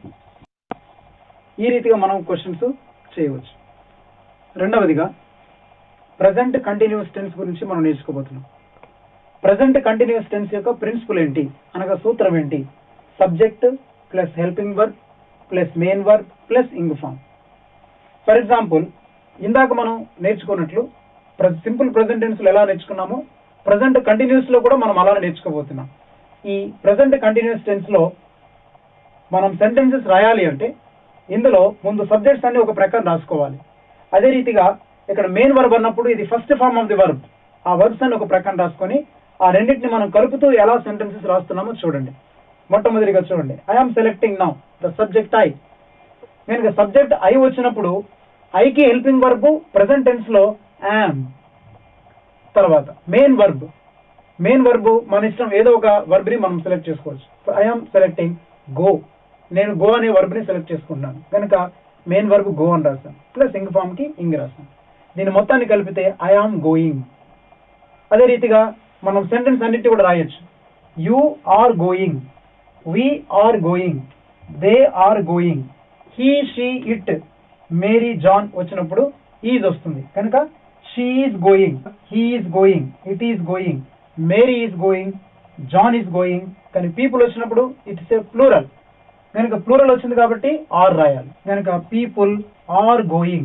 ఈ రీతిగా మనం క్వశ్చన్స్ చేయవచ్చు రెండవదిగా ప్రజెంట్ కంటిన్యూస్ టెన్స్ గురించి మనం నేర్చుకోబోతున్నాం ప్రజెంట్ కంటిన్యూస్ టెన్స్ యొక్క ప్రిన్సిపల్ ఏంటి అనగా సూత్రం ఏంటి subject plus helping verb plus main verb plus ing form for example ఇందాక మనం నేర్చుకున్నట్లు సింపుల్ ప్రజెంట్ టెన్స్ ఎలా నేర్చుకున్నామో ప్రజెంట్ కంటిన్యూస్ లో కూడా మనం అలానే నేర్చుకోబోతున్నాం ఈ ప్రజెంట్ కంటిన్యూస్ టెన్స్ లో మనం సెంటెన్సెస్ రాయాలి అంటే ఇందులో ముందు సబ్జెక్ట్స్ అన్ని ఒక ప్రకారం రాసుకోవాలి అదే రీతిగా ఇక్కడ మెయిన్ వర్బ్ అన్నప్పుడు ఇది first form of the verb ఆ వర్బ్స్ అన్ని ఒక ప్రకారం రాసుకొని ఆ రెండింటిని మనం కలుపుతూ ఎలా సెంటెన్సెస్ రాస్తున్నామో చూడండి మొట్టమొదటిగా చూడండి I am selecting now the subject I నేను సబ్జెక్ట్ ఐ వచ్చినప్పుడు ఐకి హెల్పింగ్ వర్బ్ ప్రజెంట్ టెన్స్ లో యామ్ తర్వాత మెయిన్ వర్బ్ మెయిన్ వర్బ్ మన ఇష్టం ఏదో ఒక వర్బ్ ని మనం సెలెక్ట్ చేసుకోవచ్చు ఐఆమ్ సెలెక్టింగ్ గో నేను గో అనే వర్బ్ ని సెలెక్ట్ చేసుకుంటున్నాను కనుక మెయిన్ వర్బ్ గో అని రాస్తాను ప్లస్ ఇంగ్ ఫామ్ కి ఇంగ్ రాస్తాను దీని మొత్తాన్ని కలిపితే ఐ ఆమ్ గోయింగ్ అదే రీతిగా మనం సెంటెన్స్ అన్నిటి కూడా రాయొచ్చు you are going we are going they are going he she it Mary John వచ్చినప్పుడు ఈజ్ వస్తుంది కనుక she is going he is going it is going Mary is going John is going కానీ people వచ్చినప్పుడు it's a plural కనుక plural వచ్చింది కాబట్టి are రాయాలి కనుక పీపుల్ ఆర్ గోయింగ్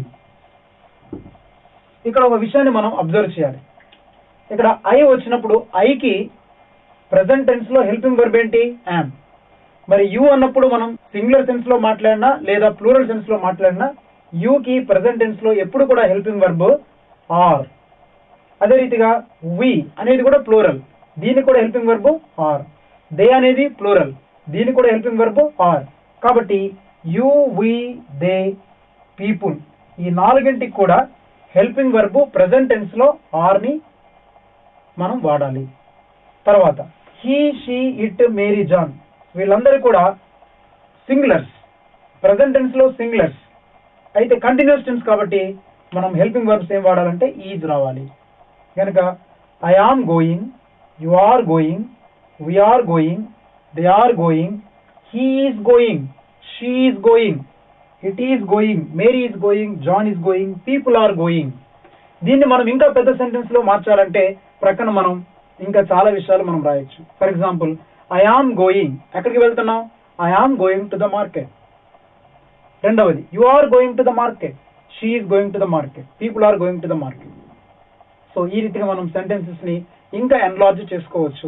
ఇక్కడ ఒక విషయాన్ని మనం అబ్జర్వ్ చేయాలి ఇక్కడ ఐ వచ్చినప్పుడు ఐకి ప్రజెంట్ టెన్స్ లో హెల్పింగ్ వర్బ్ ఏంటి యామ్ మరి యు అన్నప్పుడు మనం సింగులర్ సెన్స్ లో మాట్లాడినా లేదా ప్లూరల్ సెన్స్ లో మాట్లాడినా కి ప్రజెంట్ టెన్స్ లో ఎప్పుడు కూడా హెల్పింగ్ వర్బ్ ఆర్ అదే రీతిగా వి అనేది కూడా ప్లూరల్ దీనికి కూడా హెల్పింగ్ వర్బ్ ఆర్ దే అనేది ప్లూరల్ దీనికి కూడా హెల్పింగ్ వర్బ్ ఆర్ కాబట్టి యు వి దే పీపుల్ ఈ నాలుగింటికి కూడా హెల్పింగ్ వర్బ్ ప్రజెంట్ టెన్స్ లో ఆర్ ని మనం వాడాలి తర్వాత he she it Mary John వీళ్ళందరూ కూడా సింగులర్స్ ప్రజెంట్ టెన్స్ లో సింగులర్స్ అయితే కంటిన్యూస్ టెన్స్ కాబట్టి మనం హెల్పింగ్ వర్బ్స్ ఏం వాడాలంటే ఈజ్ రావాలి కనుక I am going you are going we are going they are going he is going she is going it is going Mary is going John is going people are going దీన్ని మనం ఇంకా పెద్ద sentence లో మార్చాలంటే ప్రక్కన మనం ఇంకా చాలా విషయాలు మనం రాయొచ్చు for example I am going ఎక్కడికి వెళ్తున్నాం I am going to the market రెండవది you are going to the market she is going to the market people are going to the market so ఈ రీతిగా మనం సెంటెన్సెస్ ని ఇంకా enlarge చేసుకోవచ్చు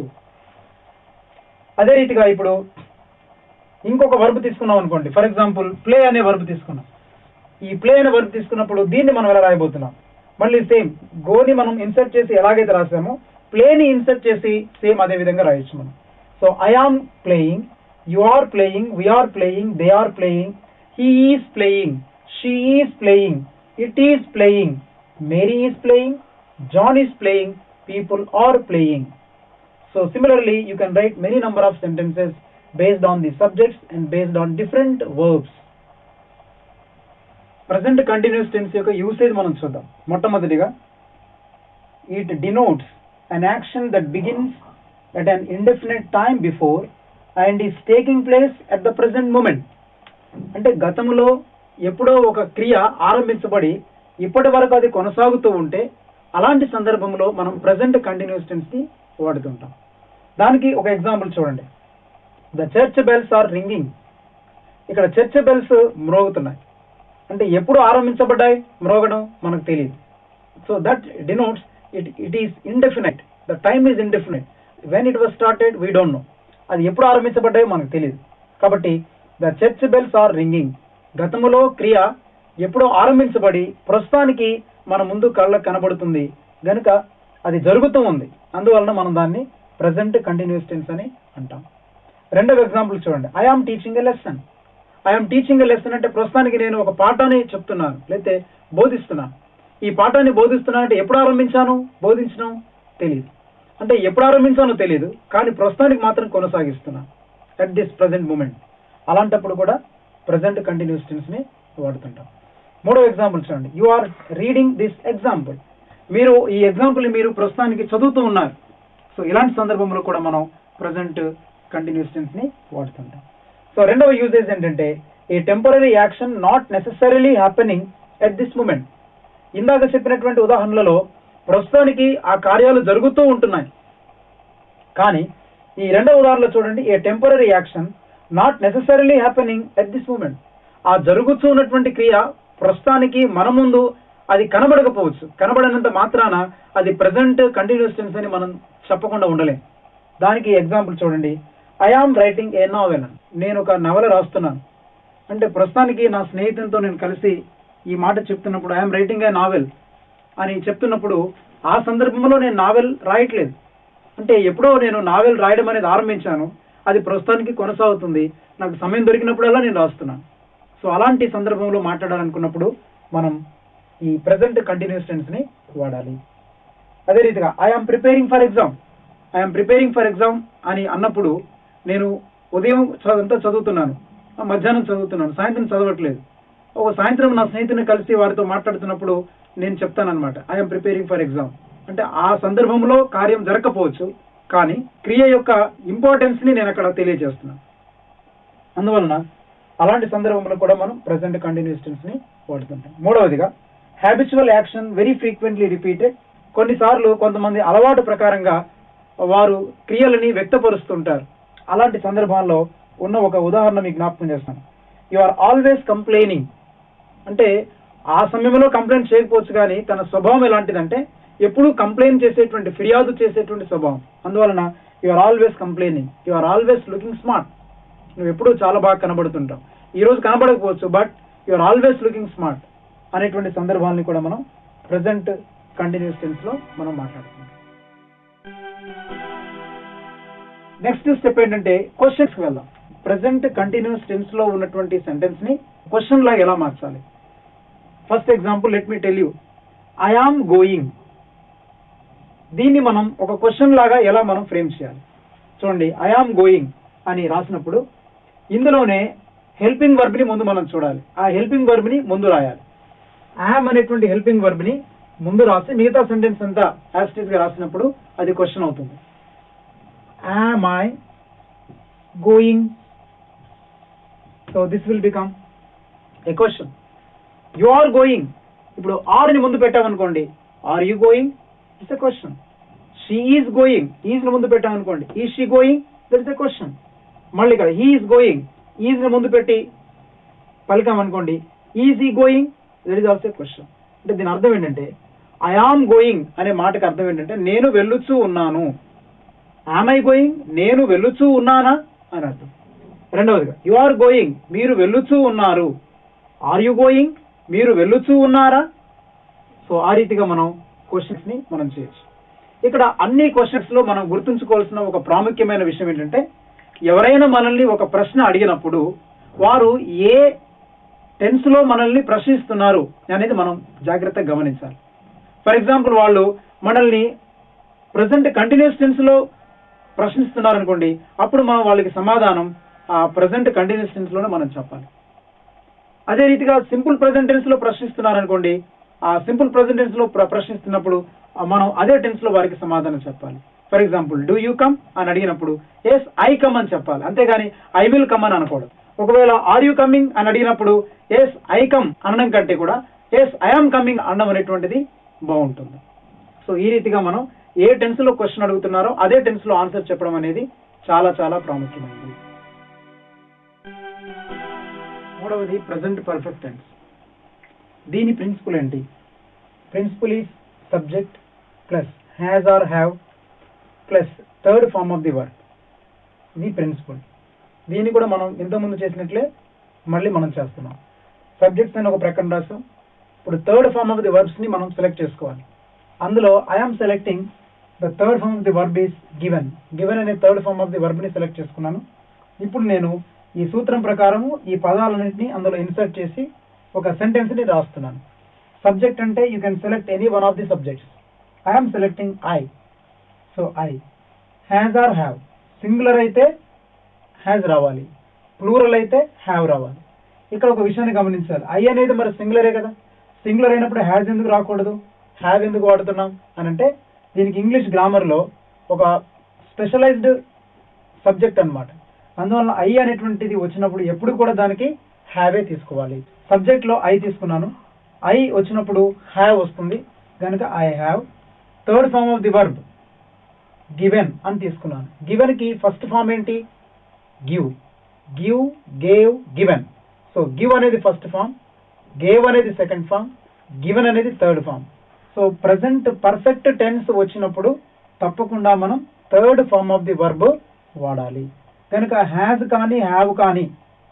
అదే రీతిగా ఇప్పుడు ఇంకొక వర్బ్ తీసుకున్నాం అనుకోండి ఫర్ ఎగ్జాంపుల్ ప్లే అనే వర్బ్ తీసుకున్నాం ఈ ప్లే అనే వర్బ్ తీసుకున్నప్పుడు దీన్ని మనం ఎలా రాయబోతున్నాం మళ్ళీ సేమ్ గోని మనం ఇన్సర్ట్ చేసి ఎలాగైతే రాసామో ప్లేని ఇన్సర్ట్ చేసి సేమ్ అదే విధంగా రాయొచ్చు మనం so I am playing you are playing we are playing they are playing he is playing she is playing it is playing Mary is playing John is playing people are playing So similarly, you can write many number of sentences based on the subjects and based on different verbs. Present continuous tense యొక్క usage మనం చూద్దాం మొట్టమొదటిగా it denotes an action that begins at an indefinite time before and is taking place at the present moment అంటే గతంలో ఎప్పుడో ఒక క్రియ ఆరంభించబడి ఇప్పటి వరకు అది కొనసాగుతూ ఉంటే అలాంటి సందర్భంలో మనం ప్రజెంట్ కంటిన్యూస్ టెన్స్ ని వాడుతుంటాం దానికి ఒక ఎగ్జాంపుల్ చూడండి the church bells are ringing ఇక్కడ చర్చ్ బెల్స్ మ్రోగుతున్నాయి అంటే ఎప్పుడు ఆరంభించబడ్డాయి మ్రోగడం మనకు తెలియదు so that denotes it it is indefinite the time is indefinite when it was started we don't know అది ఎప్పుడు ఆరంభించబడ్డాయో మనకు తెలియదు కాబట్టి the church bells are ringing గతములో క్రియ ఎప్పుడో ఆరంభించబడి ప్రస్తుతానికి మన ముందు కళ్ళకు కనబడుతుంది గనుక అది జరుగుతూ ఉంది అందువలన మనం దాన్ని ప్రజెంట్ కంటిన్యూస్ టెన్స్ అని అంటాం రెండవ ఎగ్జాంపుల్ చూడండి I am teaching a lesson I'm teaching a lesson అంటే ప్రస్తుతానికి నేను ఒక పాఠాన్ని చెప్తున్నాను లేకపోతే బోధిస్తున్నాను ఈ పాఠాన్ని బోధిస్తున్నాను అంటే ఎప్పుడు ఆరంభించాను బోధించడం తెలియదు అంటే ఎప్పుడు ఆరంభించానో తెలియదు కానీ ప్రస్తుతానికి మాత్రం కొనసాగిస్తున్నాను అట్ దిస్ ప్రజెంట్ మూమెంట్ అలాంటప్పుడు కూడా ప్రజెంట్ కంటిన్యూస్ టెన్స్ ని వాడుతుంటాం మూడో ఎగ్జాంపుల్ చూడండి you are reading this example మీరు ఈ ఎగ్జాంపుల్ మీరు ప్రస్తుతానికి చదువుతూ ఉన్నారు సో ఇలాంటి సందర్భంలో కూడా మనం ప్రజెంట్ కంటిన్యూస్ టెన్స్ ని వాడుతుంటాం సో రెండవ యూజేజ్ ఏంటంటే ఈ temporary action not necessarily happening at this moment ఇందాక చెప్పినటువంటి ఉదాహరణలలో ప్రస్తుతానికి ఆ కార్యాలు జరుగుతూ ఉంటున్నాయి కానీ ఈ రెండవ ఉదాహరణలో చూడండి a temporary action not necessarily happening at this moment ఆ జరుగుతూ ఉన్నటువంటి క్రియ ప్రస్తుతానికి మన ముందు అది కనబడకపోవచ్చు కనబడనంత మాత్రాన అది ప్రజెంట్ కంటిన్యూస్ టెన్స్ అని మనం చెప్పకుండా ఉండలేం దానికి ఎగ్జాంపుల్ చూడండి I am writing a novel నేను ఒక నవల రాస్తున్నాను అంటే ప్రస్తుతానికి నా స్నేహితునితో నేను కలిసి ఈ మాట చెప్తున్నప్పుడు ఐఎమ్ రైటింగ్ ఏ నావెల్ అని చెప్తున్నప్పుడు ఆ సందర్భంలో నేను నావెల్ రాయట్లేదు అంటే ఎప్పుడో నేను నావెల్ రాయడం అనేది ఆరంభించాను అది ప్రస్తుతానికి కొనసాగుతుంది నాకు సమయం దొరికినప్పుడల్లా నేను రాస్తున్నాను సో అలాంటి సందర్భంలో మాట్లాడాలనుకున్నప్పుడు మనం ఈ ప్రజెంట్ కంటిన్యూస్ టెన్స్ ని వాడాలి అదే రీతిగా I'm preparing for exam I'm preparing for exam అని అన్నప్పుడు నేను ఉదయం చ- అంతా చదువుతున్నాను ఆ మధ్యాహ్నం చదువుతున్నాను సాయంత్రం చదవట్లేదు ఒక సాయంత్రం నా స్నేహితుని కలిసి వారితో మాట్లాడుతున్నప్పుడు నేను చెప్తానన్నమాట ఐఎమ్ ప్రిపేరింగ్ ఫర్ ఎగ్జామ్ అంటే ఆ సందర్భంలో కార్యం జరగకపోవచ్చు కానీ క్రియ యొక్క ఇంపార్టెన్స్ ని నేను అక్కడ తెలియజేస్తున్నాను అందువలన అలాంటి సందర్భంలో కూడా మనం ప్రజెంట్ కంటిన్యూస్ టెన్స్ ని వాడుతుంటాం మూడవదిగా habitual action very frequently repeated కొన్నిసార్లు కొంతమంది అలవాటు ప్రకారంగా వారు క్రియలని వ్యక్తపరుస్తుంటారు అలాంటి సందర్భాల్లో ఉన్న ఒక ఉదాహరణ మీకు జ్ఞాపకం చేస్తాను యు ఆర్ ఆల్వేస్ కంప్లైనింగ్ అంటే ఆ సమయంలో కంప్లైంట్ చేయకపోవచ్చు కానీ తన స్వభావం ఎలాంటిదంటే ఎప్పుడూ కంప్లైంట్ చేసేటువంటి ఫిర్యాదు చేసేటువంటి స్వభావం అందువలన you are always complaining you are always looking smart నువ్వు ఎప్పుడూ చాలా బాగా కనబడుతుంటావు ఈ రోజు కనబడకపోవచ్చు but you are always looking smart అనేటువంటి సందర్భాలని కూడా మనం ప్రజెంట్ కంటిన్యూస్ టెన్స్ లో మనం మాట్లాడుకుంటాం నెక్స్ట్ స్టెప్ ఏంటంటే క్వశ్చన్స్ కి వెళ్దాం ప్రజెంట్ కంటిన్యూస్ టెన్స్ లో ఉన్నటువంటి సెంటెన్స్ ని క్వశ్చన్ లాగా ఎలా మార్చాలి first example let me tell you I am going దీన్ని మనం ఒక క్వశ్చన్ లాగా ఎలా మనం ఫ్రేమ్ చేయాలి చూడండి ఐ ఆమ్ గోయింగ్ అని రాసినప్పుడు ఇందులోనే హెల్పింగ్ వర్బ్ ని ముందు మనం చూడాలి ఆ హెల్పింగ్ వర్బ్ ని ముందు రాయాలి యామ్ అనేటువంటి హెల్పింగ్ వర్బ్ ని ముందు రాసి మిగతా సెంటెన్స్ అంతా యాస్టీస్ గా రాసినప్పుడు అది క్వశ్చన్ అవుతుంది am I going so this will become a question you are going ఇప్పుడు ఆర్ ని ముందు పెట్టామనుకోండి are you going it's a question she is going is ని ముందు పెట్టామనుకోండి is she going that is a question మళ్ళీ ఇక్కడ హీ ఈజ్ గోయింగ్ ఈజ్ ని ముందు పెట్టి పలికామనుకోండి is he going that is also question అంటే దీని అర్థం ఏంటంటే ఐ ఆమ్ గోయింగ్ అనే మాటకి అర్థం ఏంటంటే నేను వెళ్ళుచూ ఉన్నాను ఆమ్ ఐ గోయింగ్ నేను వెళ్ళుచూ ఉన్నానా అని అర్థం రెండవదిగా యు ఆర్ గోయింగ్ మీరు వెళ్ళుచూ ఉన్నారు ఆర్ యు గోయింగ్ మీరు వెళ్ళుచూ ఉన్నారా సో ఆ రీతిగా మనం క్వశ్చన్స్ ని మనం చేయొచ్చు ఇక్కడ అన్ని క్వశ్చన్స్ లో మనం గుర్తుంచుకోవాల్సిన ఒక ప్రాముఖ్యమైన విషయం ఏంటంటే ఎవరైనా మనల్ని ఒక ప్రశ్న అడిగినప్పుడు వారు ఏ టెన్స్ లో మనల్ని ప్రశ్నిస్తున్నారు అనేది మనం జాగ్రత్తగా గమనించాలి ఫర్ ఎగ్జాంపుల్ వాళ్ళు మనల్ని ప్రజెంట్ కంటిన్యూస్ టెన్స్ లో ప్రశ్నిస్తున్నారు అనుకోండి అప్పుడు మనం వాళ్ళకి సమాధానం ఆ ప్రజెంట్ కంటిన్యూస్ టెన్స్ లోనే మనం చెప్పాలి అదే రీతిగా సింపుల్ ప్రజెంట్ టెన్స్ లో ప్రశ్నిస్తున్నారు అనుకోండి ఆ సింపుల్ ప్రజెంట్ టెన్స్ లో ప్ర- ప్రశ్నిస్తున్నప్పుడు ఆ మనం అదే టెన్స్ లో వారికి సమాధానం చెప్పాలి for example do you come అని అడిగినప్పుడు ఎస్ ఐ కమ్ అని చెప్పాలి అంతేగాని ఐ విల్ కమ్ అని అనకూడదు ఒకవేళ ఆర్ యూ కమింగ్ అని అడిగినప్పుడు ఎస్ ఐ కమ్ అనడం కంటే కూడా ఎస్ ఐఎమ్ కమింగ్ అనడం అనేటువంటిది బాగుంటుంది సో ఈ రీతిగా మనం ఏ టెన్స్ లో క్వశ్చన్ అడుగుతున్నారో అదే టెన్స్ లో ఆన్సర్ చెప్పడం అనేది చాలా చాలా ప్రాముఖ్యమైనది మూడవది ప్రజెంట్ పర్ఫెక్ట్ టెన్స్ దీని ప్రిన్సిపల్ ఏంటి principle is subject plus has or have plus third form of the word ఇది ప్రిన్సిపల్ దీన్ని కూడా మనం ఇంతకుముందు చేసినట్లే మళ్ళీ మనం చేస్తున్నాం సబ్జెక్ట్స్ అని ఒక ప్రకటన రాసాం ఇప్పుడు third form of the verbs ని మనం సెలెక్ట్ చేసుకోవాలి అందులో I'm selecting the third form of the verb is given given అనే third form of the verb ని సెలెక్ట్ చేసుకున్నాను ఇప్పుడు నేను ఈ సూత్రం ప్రకారము ఈ పదాలన్నింటినీ అందులో ఇన్సర్ట్ చేసి ఒక సెంటెన్స్ ని రాస్తున్నాను సబ్జెక్ట్ అంటే you can select any one of the subjects I'm selecting I so I has or have singular అయితే హ్యాజ్ రావాలి ప్లూరల్ అయితే హ్యావ్ రావాలి ఇక్కడ ఒక విషయాన్ని గమనించాలి ఐ అనేది మరి సింగులరే కదా సింగులర్ అయినప్పుడు హ్యాజ్ ఎందుకు రాకూడదు హ్యావ్ ఎందుకు వాడుతున్నాం అని అంటే దీనికి ఇంగ్లీష్ గ్రామర్లో ఒక స్పెషలైజ్డ్ సబ్జెక్ట్ అన్నమాట అందువల్ల ఐ అనేటువంటిది వచ్చినప్పుడు ఎప్పుడు కూడా దానికి హ్యావే తీసుకోవాలి సబ్జెక్ట్లో ఐ తీసుకున్నాను ఐ వచ్చినప్పుడు హ్యావ్ వస్తుంది కనుక I have third form of the verb given అని తీసుకున్నాను గివెన్ కి ఫస్ట్ ఫామ్ ఏంటి give give gave given so give అనేది ఫస్ట్ ఫామ్ గేవ్ అనేది సెకండ్ ఫామ్ గివెన్ అనేది third form so present perfect tense వచ్చినప్పుడు తప్పకుండా మనం third form of the verb వాడాలి కనుక హ్యాజ్ కానీ హ్యావ్ కానీ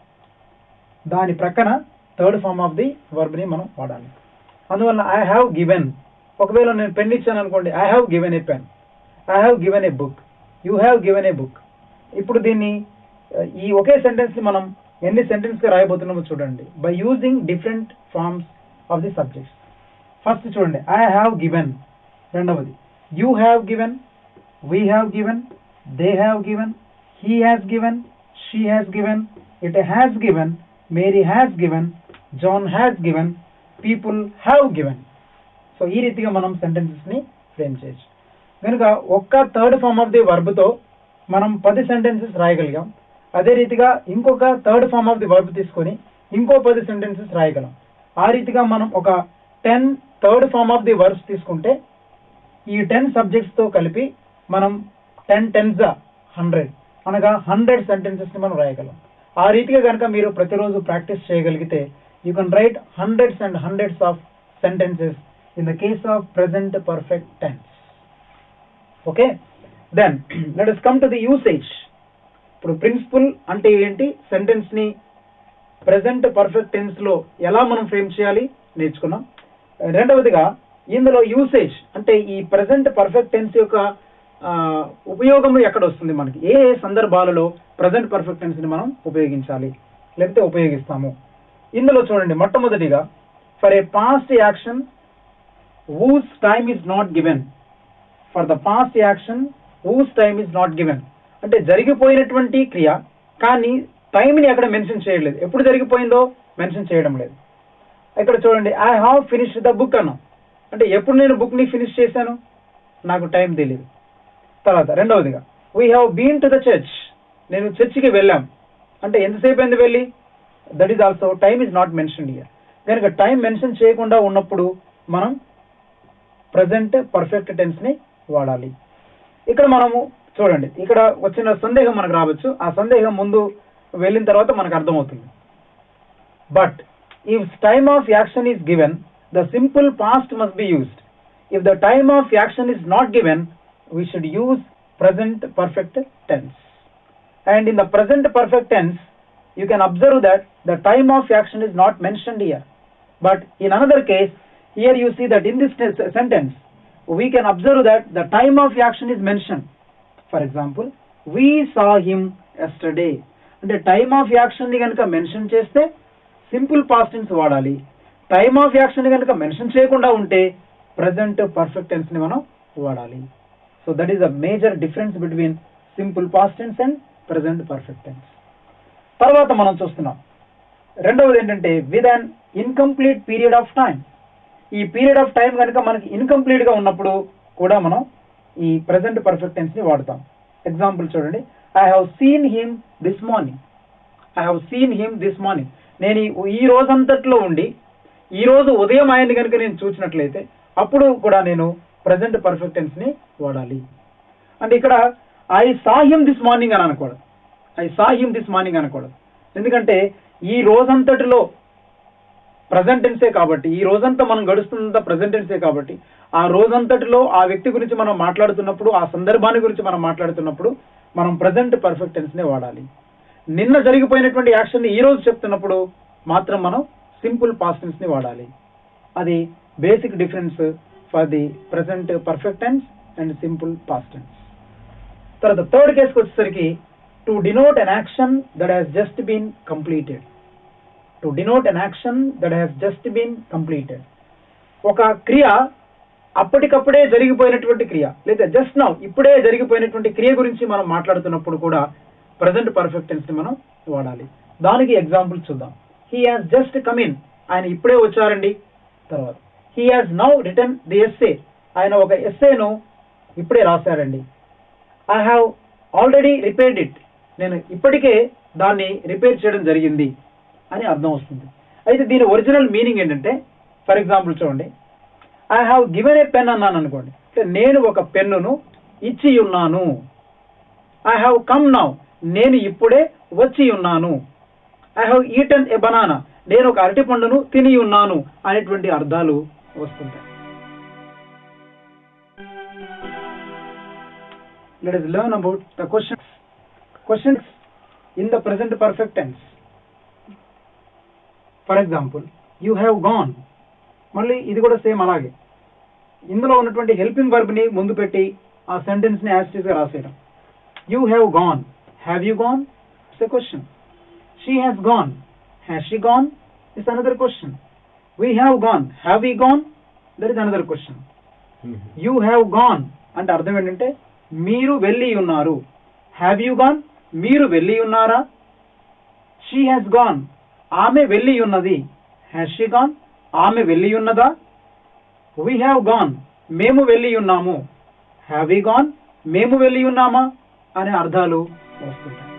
దాని ప్రక్కన థర్డ్ ఫామ్ ఆఫ్ ది వర్బ్ని మనం వాడాలి అందువల్ల ఐ హ్యావ్ గివెన్ ఒకవేళ నేను పెన్ ఇచ్చాను అనుకోండి I have given a pen I have given a book you have given a book ఇప్పుడు దీన్ని ఆ, ఈ ఒకే సెంటెన్స్ ని మనం ఎన్ని సెంటెన్స్ గా రాయబోతున్నామో చూడండి by using different forms of the subjects first చూడండి ఐ హ్యావ్ గివెన్ రెండవది you have given we have given they have given he has given she has given it has given Mary has given John has given people have given so ఈ రీతిగా మనం sentences ని frame చేయొచ్చు కనుక ఒక్క third form of the verb తో మనం పది సెంటెన్సెస్ రాయగలిగాం అదే రీతిగా ఇంకొక third form of the verb తీసుకొని ఇంకో పది సెంటెన్సెస్ రాయగలం ఆ రీతిగా మనం ఒక ten third form of the verbs తీసుకుంటే ఈ టెన్ సబ్జెక్ట్స్ తో కలిపి మనం టెన్ టెన్స్ హండ్రెడ్ అనగా హండ్రెడ్ సెంటెన్సెస్ ని మనం రాయగలం ఆ రీతిగా కనుక మీరు ప్రతిరోజు ప్రాక్టీస్ చేయగలిగితే you can write hundreds and hundreds of sentences in the case of present perfect tense okay then let us come to the usage ఇప్పుడు ప్రిన్సిపల్ అంటే ఏంటి సెంటెన్స్ ని ప్రెసెంట్ పర్ఫెక్ట్ టెన్స్ లో ఎలా మనం ఫ్రేమ్ చేయాలి నేర్చుకున్నాం రెండవదిగా ఇందులో యూసేజ్ అంటే ఈ ప్రెసెంట్ పర్ఫెక్ట్ టెన్స్ యొక్క ఆ, ఉపయోగం ఎక్కడ వస్తుంది మనకి ఏ ఏ సందర్భాలలో ప్రజెంట్ పర్ఫెక్ట్ టెన్స్ ని మనం ఉపయోగించాలి లేకపోతే ఉపయోగిస్తాము ఇందులో చూడండి మొట్టమొదటిగా for a past action whose time is not given for the past action whose time is not given అంటే జరిగిపోయినటువంటి క్రియ కానీ టైంని అక్కడ మెన్షన్ చేయలేదు ఎప్పుడు జరిగిపోయిందో మెన్షన్ చేయడం లేదు ఇక్కడ చూడండి I have finish the book అన్నాం అంటే ఎప్పుడు నేను బుక్ ని ఫినిష్ చేశాను నాకు టైం తెలియదు తర్వాత రెండవదిగా we have been to the church నేను చర్చికి వెళ్ళాం అంటే ఎంతసేపు అయింది వెళ్ళి that is also time is not mention here కనుక టైం మెన్షన్ చేయకుండా ఉన్నప్పుడు మనం ప్రజెంట్ పర్ఫెక్ట్ టెన్స్ ని వాడాలి ఇక్కడ మనము చూడండి ఇక్కడ వచ్చిన సందేహం మనకు రావచ్చు ఆ సందేహం ముందు వెళ్ళిన తర్వాత మనకు అర్థమవుతుంది but if time of action is given the simple past must be used if the time of action is not given we should use present perfect tense. And in the present perfect tense, you can observe that the time of action is not mentioned here. But in another case, here you see that in this te- sentence, we can observe that the time of action is mentioned. For example, we saw him yesterday. అంటే time of action ని కనుక mention చేస్తే simple past tense వాడాలి time of action ని కనుక mention చేయకుండా ఉంటే present perfect tense ని మనం వాడాలి so that is a major difference between simple past tense and present perfect tense తర్వాత మనం చూస్తున్నాం రెండవది ఏంటంటే with an incomplete period of time ఈ పీరియడ్ ఆఫ్ టైం కనుక మనకి ఇన్కంప్లీట్ గా ఉన్నప్పుడు కూడా మనం ఈ ప్రజెంట్ పర్ఫెక్ట్ టెన్స్ ని వాడతాం ఎగ్జాంపుల్ చూడండి I have seen him this morning I have seen him this morning నేను ఈ- ఈ రోజంతట్లో ఉండి ఈ రోజు ఉదయం ఆయన్ని కనుక నేను చూసినట్లయితే అప్పుడు కూడా నేను ప్రజెంట్ పర్ఫెక్ట్ టెన్స్ ని వాడాలి అంటే ఇక్కడ I saw him this morning అని అనకూడదు I saw him this morning అనకూడదు ఎందుకంటే ఈ రోజంతటిలో ప్రజెంట్ టెన్సే కాబట్టి ఈ రోజంతా మనం గడుస్తున్నంత ప్రజెంట్ టెన్సే కాబట్టి ఆ రోజంతటిలో ఆ వ్యక్తి గురించి మనం మాట్లాడుతున్నప్పుడు ఆ సందర్భాన్ని గురించి మనం మాట్లాడుతున్నప్పుడు మనం ప్రజెంట్ పర్ఫెక్ట్ టెన్స్ నే వాడాలి నిన్న జరిగిపోయినటువంటి యాక్షన్ ని ఈ రోజు చెప్తున్నప్పుడు మాత్రం మనం సింపుల్ పాస్ట్ టెన్స్ ని వాడాలి అది basic difference for the present perfect tense and simple past tense తర్వాత థర్డ్ కేసుకి వచ్చేసరికి to denote an action that has just been completed to denote an action that has just been completed ఒక క్రియ అప్పటికప్పుడే జరిగిపోయినటువంటి క్రియ లేదా జస్ట్ నౌ ఇప్పుడే జరిగిపోయినటువంటి క్రియ గురించి మనం మాట్లాడుతున్నప్పుడు కూడా ప్రజెంట్ పర్ఫెక్ట్ టెన్స్ ని మనం వాడాలి దానికి ఎగ్జాంపుల్ చూద్దాం he has just come in ఆయన ఇప్పుడే వచ్చారండి తర్వాత he has now return the essay ఆయన ఒక ఎస్సేను ఇప్పుడే రాశారండి I have already repaired it నేను ఇప్పటికే దాన్ని రిపేర్ చేయడం జరిగింది అని అర్థం వస్తుంది అయితే దీని ఒరిజినల్ మీనింగ్ ఏంటంటే ఫర్ ఎగ్జాంపుల్ చూడండి I have given a pen అన్నాను అనుకోండి అంటే నేను ఒక పెన్నును ఇచ్చి ఉన్నాను ఐ హ్యావ్ కమ్ నౌ నేను ఇప్పుడే వచ్చి ఉన్నాను I have eaten a banana నేను ఒక అరటి పండును తిని ఉన్నాను అనేటువంటి అర్థాలు వస్తుంటాయి let us learn about the questions questions in the present perfect tense for example you have gone మళ్ళీ ఇది కూడా సేమ్ అలాగే ఇందులో ఉన్నటువంటి హెల్పింగ్ వర్బ్ ని ముందు పెట్టి ఆ సెంటెన్స్ ని యాజ్ గా రాసేయడం you have gone have you gone it's a question she has gone has she gone it's another question we have gone have we gone that is another question you have gone అంటే అర్థం ఏంటంటే మీరు వెళ్ళి ఉన్నారు have you gone మీరు వెళ్ళి ఉన్నారా she has gone ఆమె వెళ్ళి ఉన్నది హ్యాస్ షీ గాన్ ఆమె వెళ్ళి ఉన్నదా వీ హ్యావ్ గాన్ మేము వెళ్ళి ఉన్నాము హ్యావ్ వీ గాన్ మేము వెళ్ళి ఉన్నామా అనే అర్థాలు వస్తుంటాయి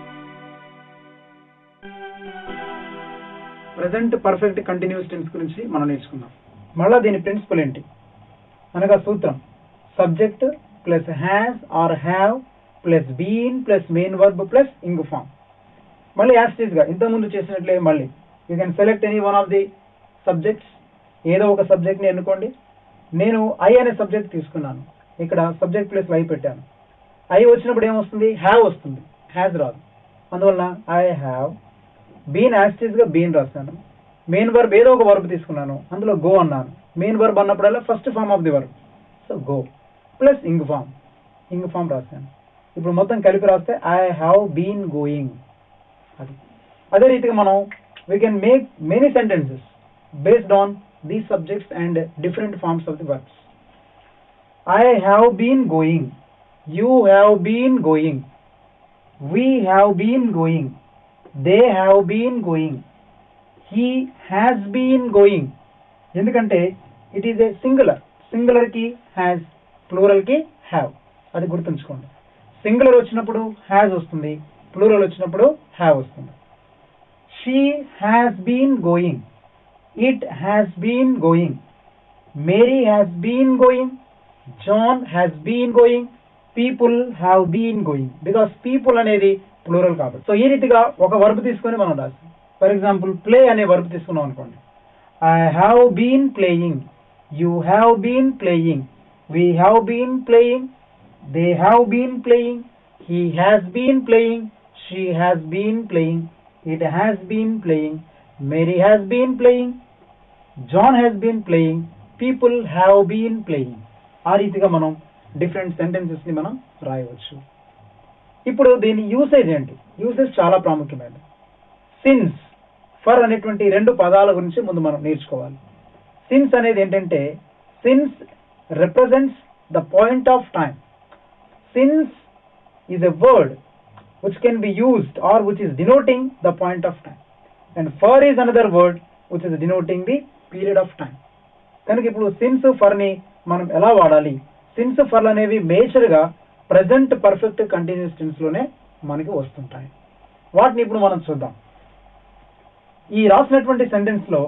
ప్రజెంట్ పర్ఫెక్ట్ కంటిన్యూస్ టెన్స్ గురించి మనం నేర్చుకుందాం మళ్ళా దీని ప్రిన్సిపల్ ఏంటి అనగా సూత్రం subject plus has or have plus been plus main verb plus ing form మళ్ళీ యాస్టీస్ గా ఇంతకుముందు చేసినట్లే మళ్ళీ you can select any one of the subjects ఏదో ఒక సబ్జెక్ట్ ని ఎన్నుకోండి నేను ఐ అనే సబ్జెక్ట్ తీసుకున్నాను ఇక్కడ సబ్జెక్ట్ ప్లస్ ఐ పెట్టాను ఐ వచ్చినప్పుడు ఏమొస్తుంది హ్యావ్ వస్తుంది హ్యాజ్ రాదు అందువలన ఐ హ్యావ్ బీన్ యాస్టీస్ గా బీన్ రాశాను మెయిన్ వర్బ్ ఏదో ఒక వర్బ్ తీసుకున్నాను అందులో గో అన్నాను మెయిన్ వర్బ్ అన్నప్పుడల్లా first form of the verb so go plus ing form ing form రాశాను ఇప్పుడు మొత్తం కలిపి రాస్తే ఐ హ్యావ్ బీన్ గోయింగ్ అది అదే రీతిగా మనం we can make many sentences based on these subjects and different forms of the verbs I have been going you have been going we have been going they have been going he has been going ఎందుకంటే it is a singular singular కి has plural కి have అది గుర్తుంచుకోండి singular వచ్చినప్పుడు has వస్తుంది plural వచ్చినప్పుడు have వస్తుంది she has been going it has been going Mary has been going John has been going people have been going because people అనేది plural కాబట్టి సో ఈ రీతిగా ఒక వర్బ్ తీసుకొని మనం రాస్తాం ఫర్ ఎగ్జాంపుల్ ప్లే అనే వర్బ్ తీసుకున్నాం అనుకోండి I have been playing you have been playing we have been playing they have been playing he has been playing she has been playing it has been playing Mary has been playing John has been playing people have been playing ఆ రీతిగా మనం different sentences ని మనం రాయవచ్చు ఇప్పుడు దీని usage ఏంటి usage చాలా ప్రాముఖ్యమైనది సిన్స్ ఫర్ అనేటువంటి రెండు పదాల గురించి ముందు మనం నేర్చుకోవాలి సిన్స్ అనేది ఏంటంటే since represents the point of time since is a word which can be used or which is denoting the point of time and for is another word which is denoting the period of time కనుక ఇప్పుడు since for ని మనం ఎలా వాడాలి since for అనేవి major గా present perfect continuous tense లోనే మనకి వస్తుంటాయి వాటిని ఇప్పుడు మనం చూద్దాం ఈ రాసినటువంటి సెంటెన్స్ లో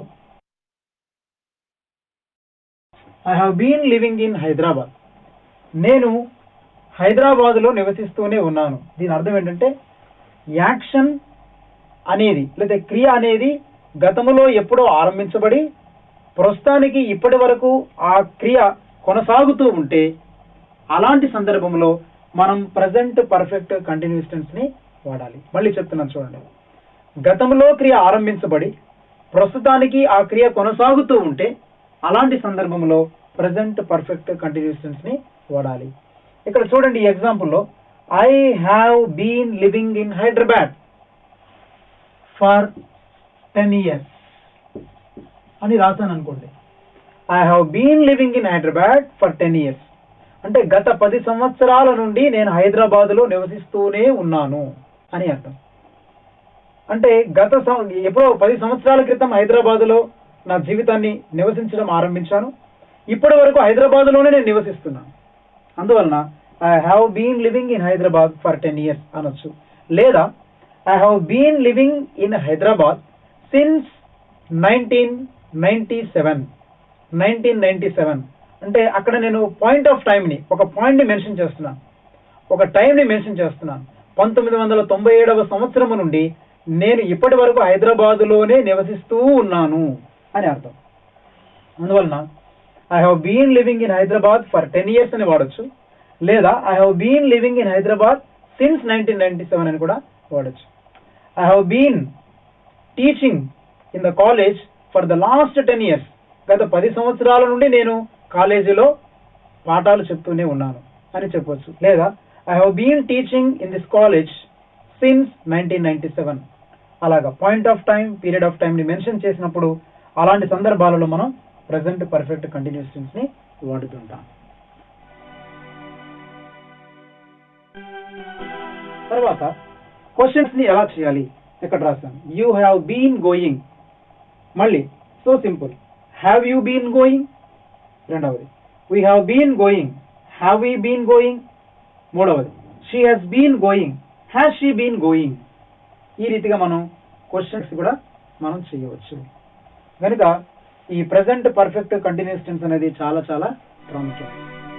I have been living in Hyderabad నేను హైదరాబాదులో నివసిస్తూనే ఉన్నాను దీని అర్థం ఏంటంటే యాక్షన్ అనేది లేదా క్రియ అనేది గతములో ఎప్పుడో ఆరంభించబడి ప్రస్తుతానికి ఇప్పటి వరకు ఆ క్రియ కొనసాగుతూ ఉంటే అలాంటి సందర్భంలో మనం ప్రజెంట్ పర్ఫెక్ట్ కంటిన్యూస్ టెన్స్ ని వాడాలి మళ్ళీ చెప్తున్నాను చూడండి గతంలో క్రియ ఆరంభించబడి ప్రస్తుతానికి ఆ క్రియ కొనసాగుతూ ఉంటే అలాంటి సందర్భంలో ప్రజెంట్ పర్ఫెక్ట్ కంటిన్యూస్ టెన్స్ ని వాడాలి ఇక్కడ చూడండి ఈ ఎగ్జాంపుల్లో I have been living in Hyderabad for ten years అని రాశాను అనుకోండి I have been living in Hyderabad for ten years అంటే గత పది సంవత్సరాల నుండి నేను హైదరాబాద్లో నివసిస్తూనే ఉన్నాను అని అర్థం అంటే గత సం- ఎప్పుడో పది సంవత్సరాల క్రితం హైదరాబాద్లో నా జీవితాన్ని నివసించడం ఆరంభించాను ఇప్పటి వరకు హైదరాబాద్లోనే నేను నివసిస్తున్నాను అందువలన I have been living in Hyderabad for ten years అనొచ్చు లేదా I have been living in Hyderabad since nineteen ninety seven nineteen ninety seven అంటే అక్కడ నేను పాయింట్ ఆఫ్ టైంని ఒక పాయింట్ని మెన్షన్ చేస్తున్నాను ఒక టైంని మెన్షన్ చేస్తున్నాను పంతొమ్మిది వందల తొంభై ఏడవ సంవత్సరం నుండి నేను ఇప్పటి వరకు హైదరాబాదులోనే నివసిస్తూ ఉన్నాను అని అర్థం అందువలన I have been living in Hyderabad for ten years అని వాడచ్చు లేదా I have been living in Hyderabad since nineteen ninety seven అని కూడా వాడచ్చు I have been teaching in the college for the last ten years గత పది సంవత్సరాల నుండి నేను కాలేజీలో పాఠాలు చెప్తూనే ఉన్నాను అని చెప్పొచ్చు లేదా I have been teaching in this college since nineteen ninety seven అలాగా point of time period of time ని మెన్షన్ చేసినప్పుడు అలాంటి సందర్భాలలో మనం ప్రజెంట్ పర్ఫెక్ట్ కంటిన్యూస్ టెన్స్ ని వాడుతుంటాం తర్వాత క్వశ్చన్స్ ని ఎలా చేయాలి ఇక్కడ రాస్తాను యూ హ్యావ్ బీన్ గోయింగ్ మళ్ళీ so simple have you been going రెండవది we have been going have we been going మూడవది she has been going has she been going ఈ రీతిగా మనం క్వశ్చన్స్ కూడా మనం చేయవచ్చు కనుక ఈ ప్రజెంట్ పర్ఫెక్ట్ కంటిన్యూస్ టెన్స్ అనేది చాలా చాలా ప్రాముఖ్యం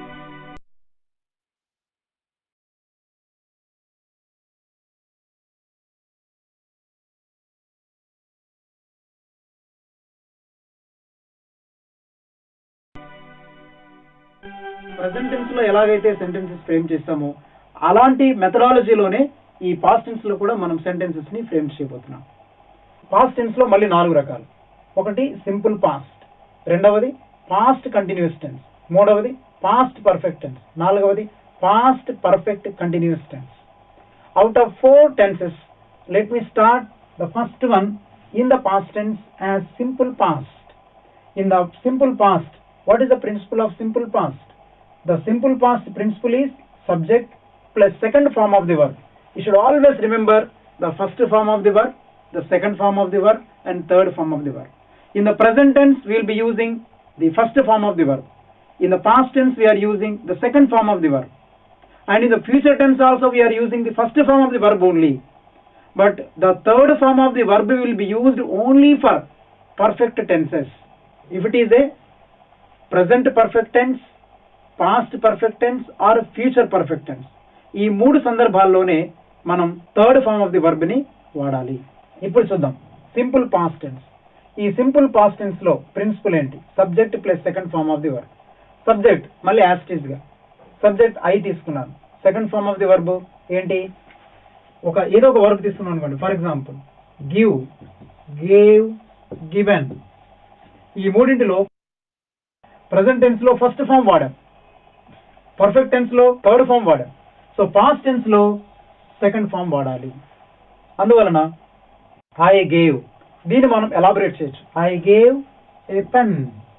ప్రజెంట్ టెన్స్ లో ఎలాగైతే సెంటెన్సెస్ ఫ్రేమ్ చేస్తామో అలాంటి మెథడాలజీలోనే ఈ పాస్ట్ టెన్స్ లో కూడా మనం సెంటెన్సెస్ ని ఫ్రేమ్ చేయబోతున్నాం పాస్ట్ టెన్స్ లో మళ్ళీ నాలుగు రకాలు ఒకటి సింపుల్ పాస్ట్ రెండవది పాస్ట్ కంటిన్యూస్ టెన్స్ మూడవది పాస్ట్ పర్ఫెక్ట్ టెన్స్ నాలుగవది past perfect continuous tense out of four tenses let me start the first one in the past tense as simple past in the simple past what is the principle of simple past the simple past principle is subject plus second form of the verb you should always remember the first form of the verb the second form of the verb and third form of the verb in the present tense we will be using the first form of the verb in the past tense we are using the second form of the verb and in the future tense also we are using the first form of the verb only but the third form of the verb will be used only for perfect tenses if it is a present perfect tense past perfect tense or future perfect tense ఈ మూడు సందర్భాల్లోనే మనం third form of the verb ని వాడాలి ఇప్పుడు చూద్దాం simple past tense ఈ simple past tense లో ప్రిన్సిపల్ ఏంటి subject plus second form of the verb subject మళ్ళీ యాస్టీస్ గా సబ్జెక్ట్ ఐ తీసుకున్నాను second form of the verb ఏంటి ఒక ఏదో ఒక వర్బ్ తీసుకున్నాను అనుకోండి for example give gave given ఈ మూడింటిలో ప్రజెంట్ టెన్స్ లో ఫస్ట్ ఫామ్ వాడాం పర్ఫెక్ట్ టెన్స్ లో థర్డ్ ఫామ్ వాడాం సో పాస్ట్ టెన్స్ లో సెకండ్ ఫామ్ వాడాలి అందువలన ఐ గేవ్ దీన్ని మనం ఎలాబరేట్ చేయొచ్చు I gave a pen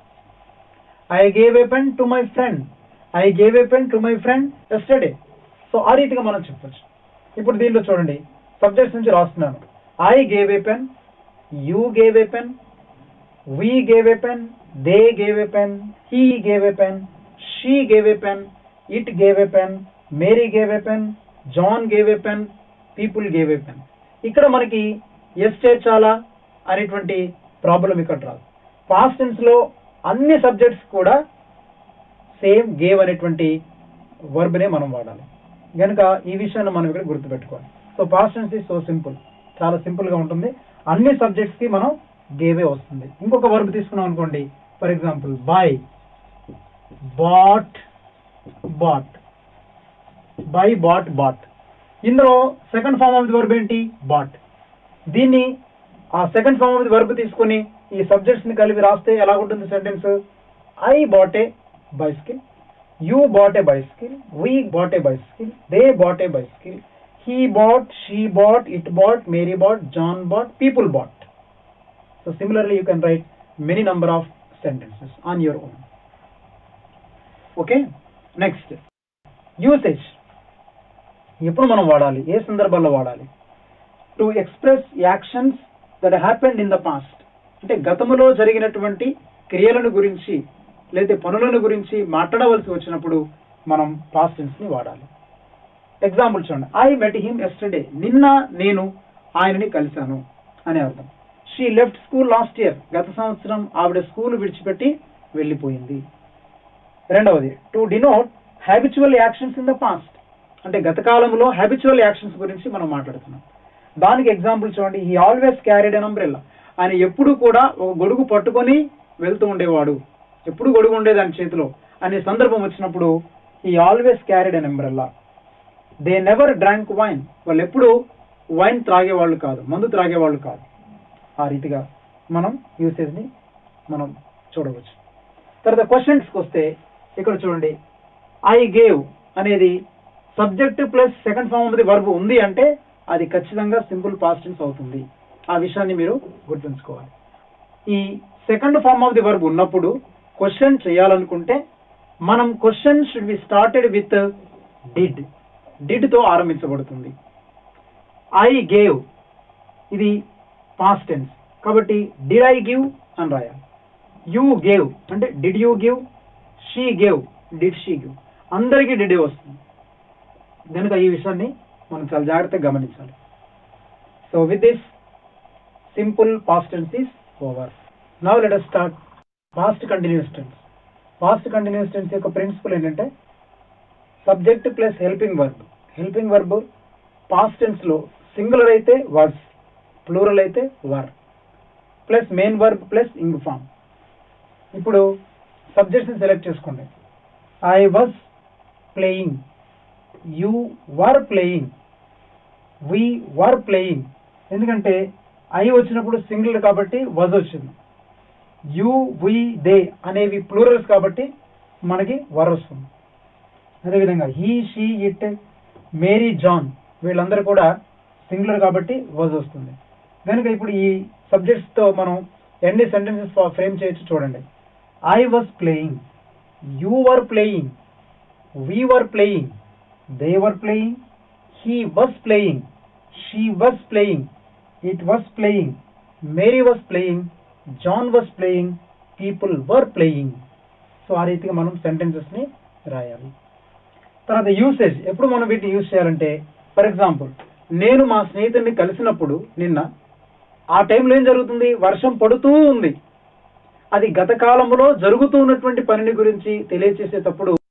I gave a pen to my friend I gave a pen to my friend yesterday so ఆ రీతిగా మనం చెప్పొచ్చు ఇప్పుడు దీనిలో చూడండి సబ్జెక్ట్స్ నుంచి రాస్తున్నాను I gave a pen you gave a pen we gave a pen, they gave a pen, he gave a pen, she gave a pen, it gave a pen, Mary gave a pen, John gave a pen, people gave a pen. ఇక్కడ మనకి yes చేర్చాలా అనేటువంటి problem ఇక్కడ రాదు past tense లో అన్ని subjects కూడా same gave అనేటువంటి verb నే మనం వాడాలి కనుక ఈ విషయాన్ని మనం ఇక్కడ గుర్తుపెట్టుకోవాలి so past tense is so simple చాలా సింపుల్ గా ఉంటుంది అన్ని సబ్జెక్ట్స్ కి మనం గేవే వస్తుంది ఇంకొక వర్బ్ తీసుకున్నాం అనుకోండి for example buy bought bought buy bought bought ఇందులో second form of the verb ఏంటి బాట్ దీన్ని ఆ second form of the verb తీసుకొని ఈ సబ్జెక్ట్స్ ని కలిపి రాస్తే ఎలా ఉంటుంది sentence I bought a bicycle you bought a bicycle we bought a bicycle they bought a bicycle he bought she bought it bought Mary bought John bought people bought So similarly, you can write many number of sentences on your own. Okay. Next, usage. ఎప్పుడు మనం వాడాలి ఏ సందర్భాల్లో వాడాలి to express actions that happened in the past అంటే గతములో జరిగినటువంటి క్రియలను గురించి లేదా పనులను గురించి మాట్లాడవలసి వచ్చినప్పుడు మనం పాస్ట్ టెన్స్ ని వాడాలి ఎగ్జాంపుల్ చూడండి ఐ మెట్ హిమ్ ఎస్టర్డే నిన్న నేను ఆయనని కలిశాను అనే అర్థం she left school last year గత సంవత్సరం ఆవిడ స్కూల్ విడిచిపెట్టి వెళ్ళిపోయింది రెండవది to denote habitual actions in the past అంటే గత కాలంలో హ్యాబిచువల్ యాక్షన్స్ గురించి మనం మాట్లాడుతున్నాం దానికి ఎగ్జాంపుల్ చూడండి he always carried an umbrella ఆయన ఎప్పుడు కూడా ఒక గొడుగు పట్టుకొని వెళ్తూ ఉండేవాడు ఎప్పుడు గొడుగు ఉండేది ఆయన చేతిలో అనే సందర్భం వచ్చినప్పుడు he always carried an umbrella they never drank wine వాళ్ళు ఎప్పుడు వైన్ త్రాగేవాళ్ళు కాదు మందు త్రాగేవాళ్ళు కాదు ఆ రీతిగా మనం యూసేజ్ ని మనం చూడవచ్చు తర్వాత క్వశ్చన్స్కి వస్తే ఇక్కడ చూడండి ఐ గేవ్ అనేది subject plus second form of the verb ఉంది అంటే అది ఖచ్చితంగా సింపుల్ పాస్ట్ టెన్స్ అవుతుంది ఆ విషయాన్ని మీరు గుర్తుంచుకోవాలి ఈ second form of the verb ఉన్నప్పుడు క్వశ్చన్ చేయాలనుకుంటే మనం question should be started with did did తో ఆరంభించబడుతుంది ఐ గేవ్ ఇది పాస్ట్ టెన్స్ కాబట్టి డిడ్ ఐ గివ్ అని రాయాలి యూ గేవ్ అంటే did you give she gave did she give అందరికీ డిడే వస్తుంది కనుక ఈ విషయాన్ని మనం చాలా జాగ్రత్తగా గమనించాలి so with this simple past tense is over now let us start past continuous tense past continuous tense యొక్క ప్రిన్సిపల్ ఏంటంటే subject plus helping verb helping verb past tense లో సింగులర్ అయితే వర్డ్స్ ప్లూరల్ అయితే were plus main verb plus ing form ఇప్పుడు subjects select చేసుకోండి I was playing you were playing we were playing ఎందుకంటే I వచ్చినప్పుడు single కాబట్టి was వచ్చింది you we they అనేవి ప్లూరల్స్ కాబట్టి మనకి వర్ వస్తుంది అదేవిధంగా he she it Mary John వీళ్ళందరూ కూడా సింగులర్ కాబట్టి వజ్ వస్తుంది కనుక ఇప్పుడు ఈ సబ్జెక్ట్స్ తో మనం ఎన్ని సెంటెన్సెస్ ఫ్రేమ్ చేయొచ్చు చూడండి I was playing you were playing we were playing they were playing he was playing she was playing it was playing Mary was playing John was playing people were playing so ఆ రీతిగా మనం sentences ని రాయాలి తర్వాత usage ఎప్పుడు మనం వీటిని use చేయాలంటే ఫర్ ఎగ్జాంపుల్ నేను మా స్నేహితుడిని కలిసినప్పుడు నిన్న ఆ టైంలో ఏం జరుగుతుంది వర్షం పడుతూ ఉంది అది గత కాలంలో జరుగుతూ ఉన్నటువంటి పనిని గురించి తెలియచేసేటప్పుడు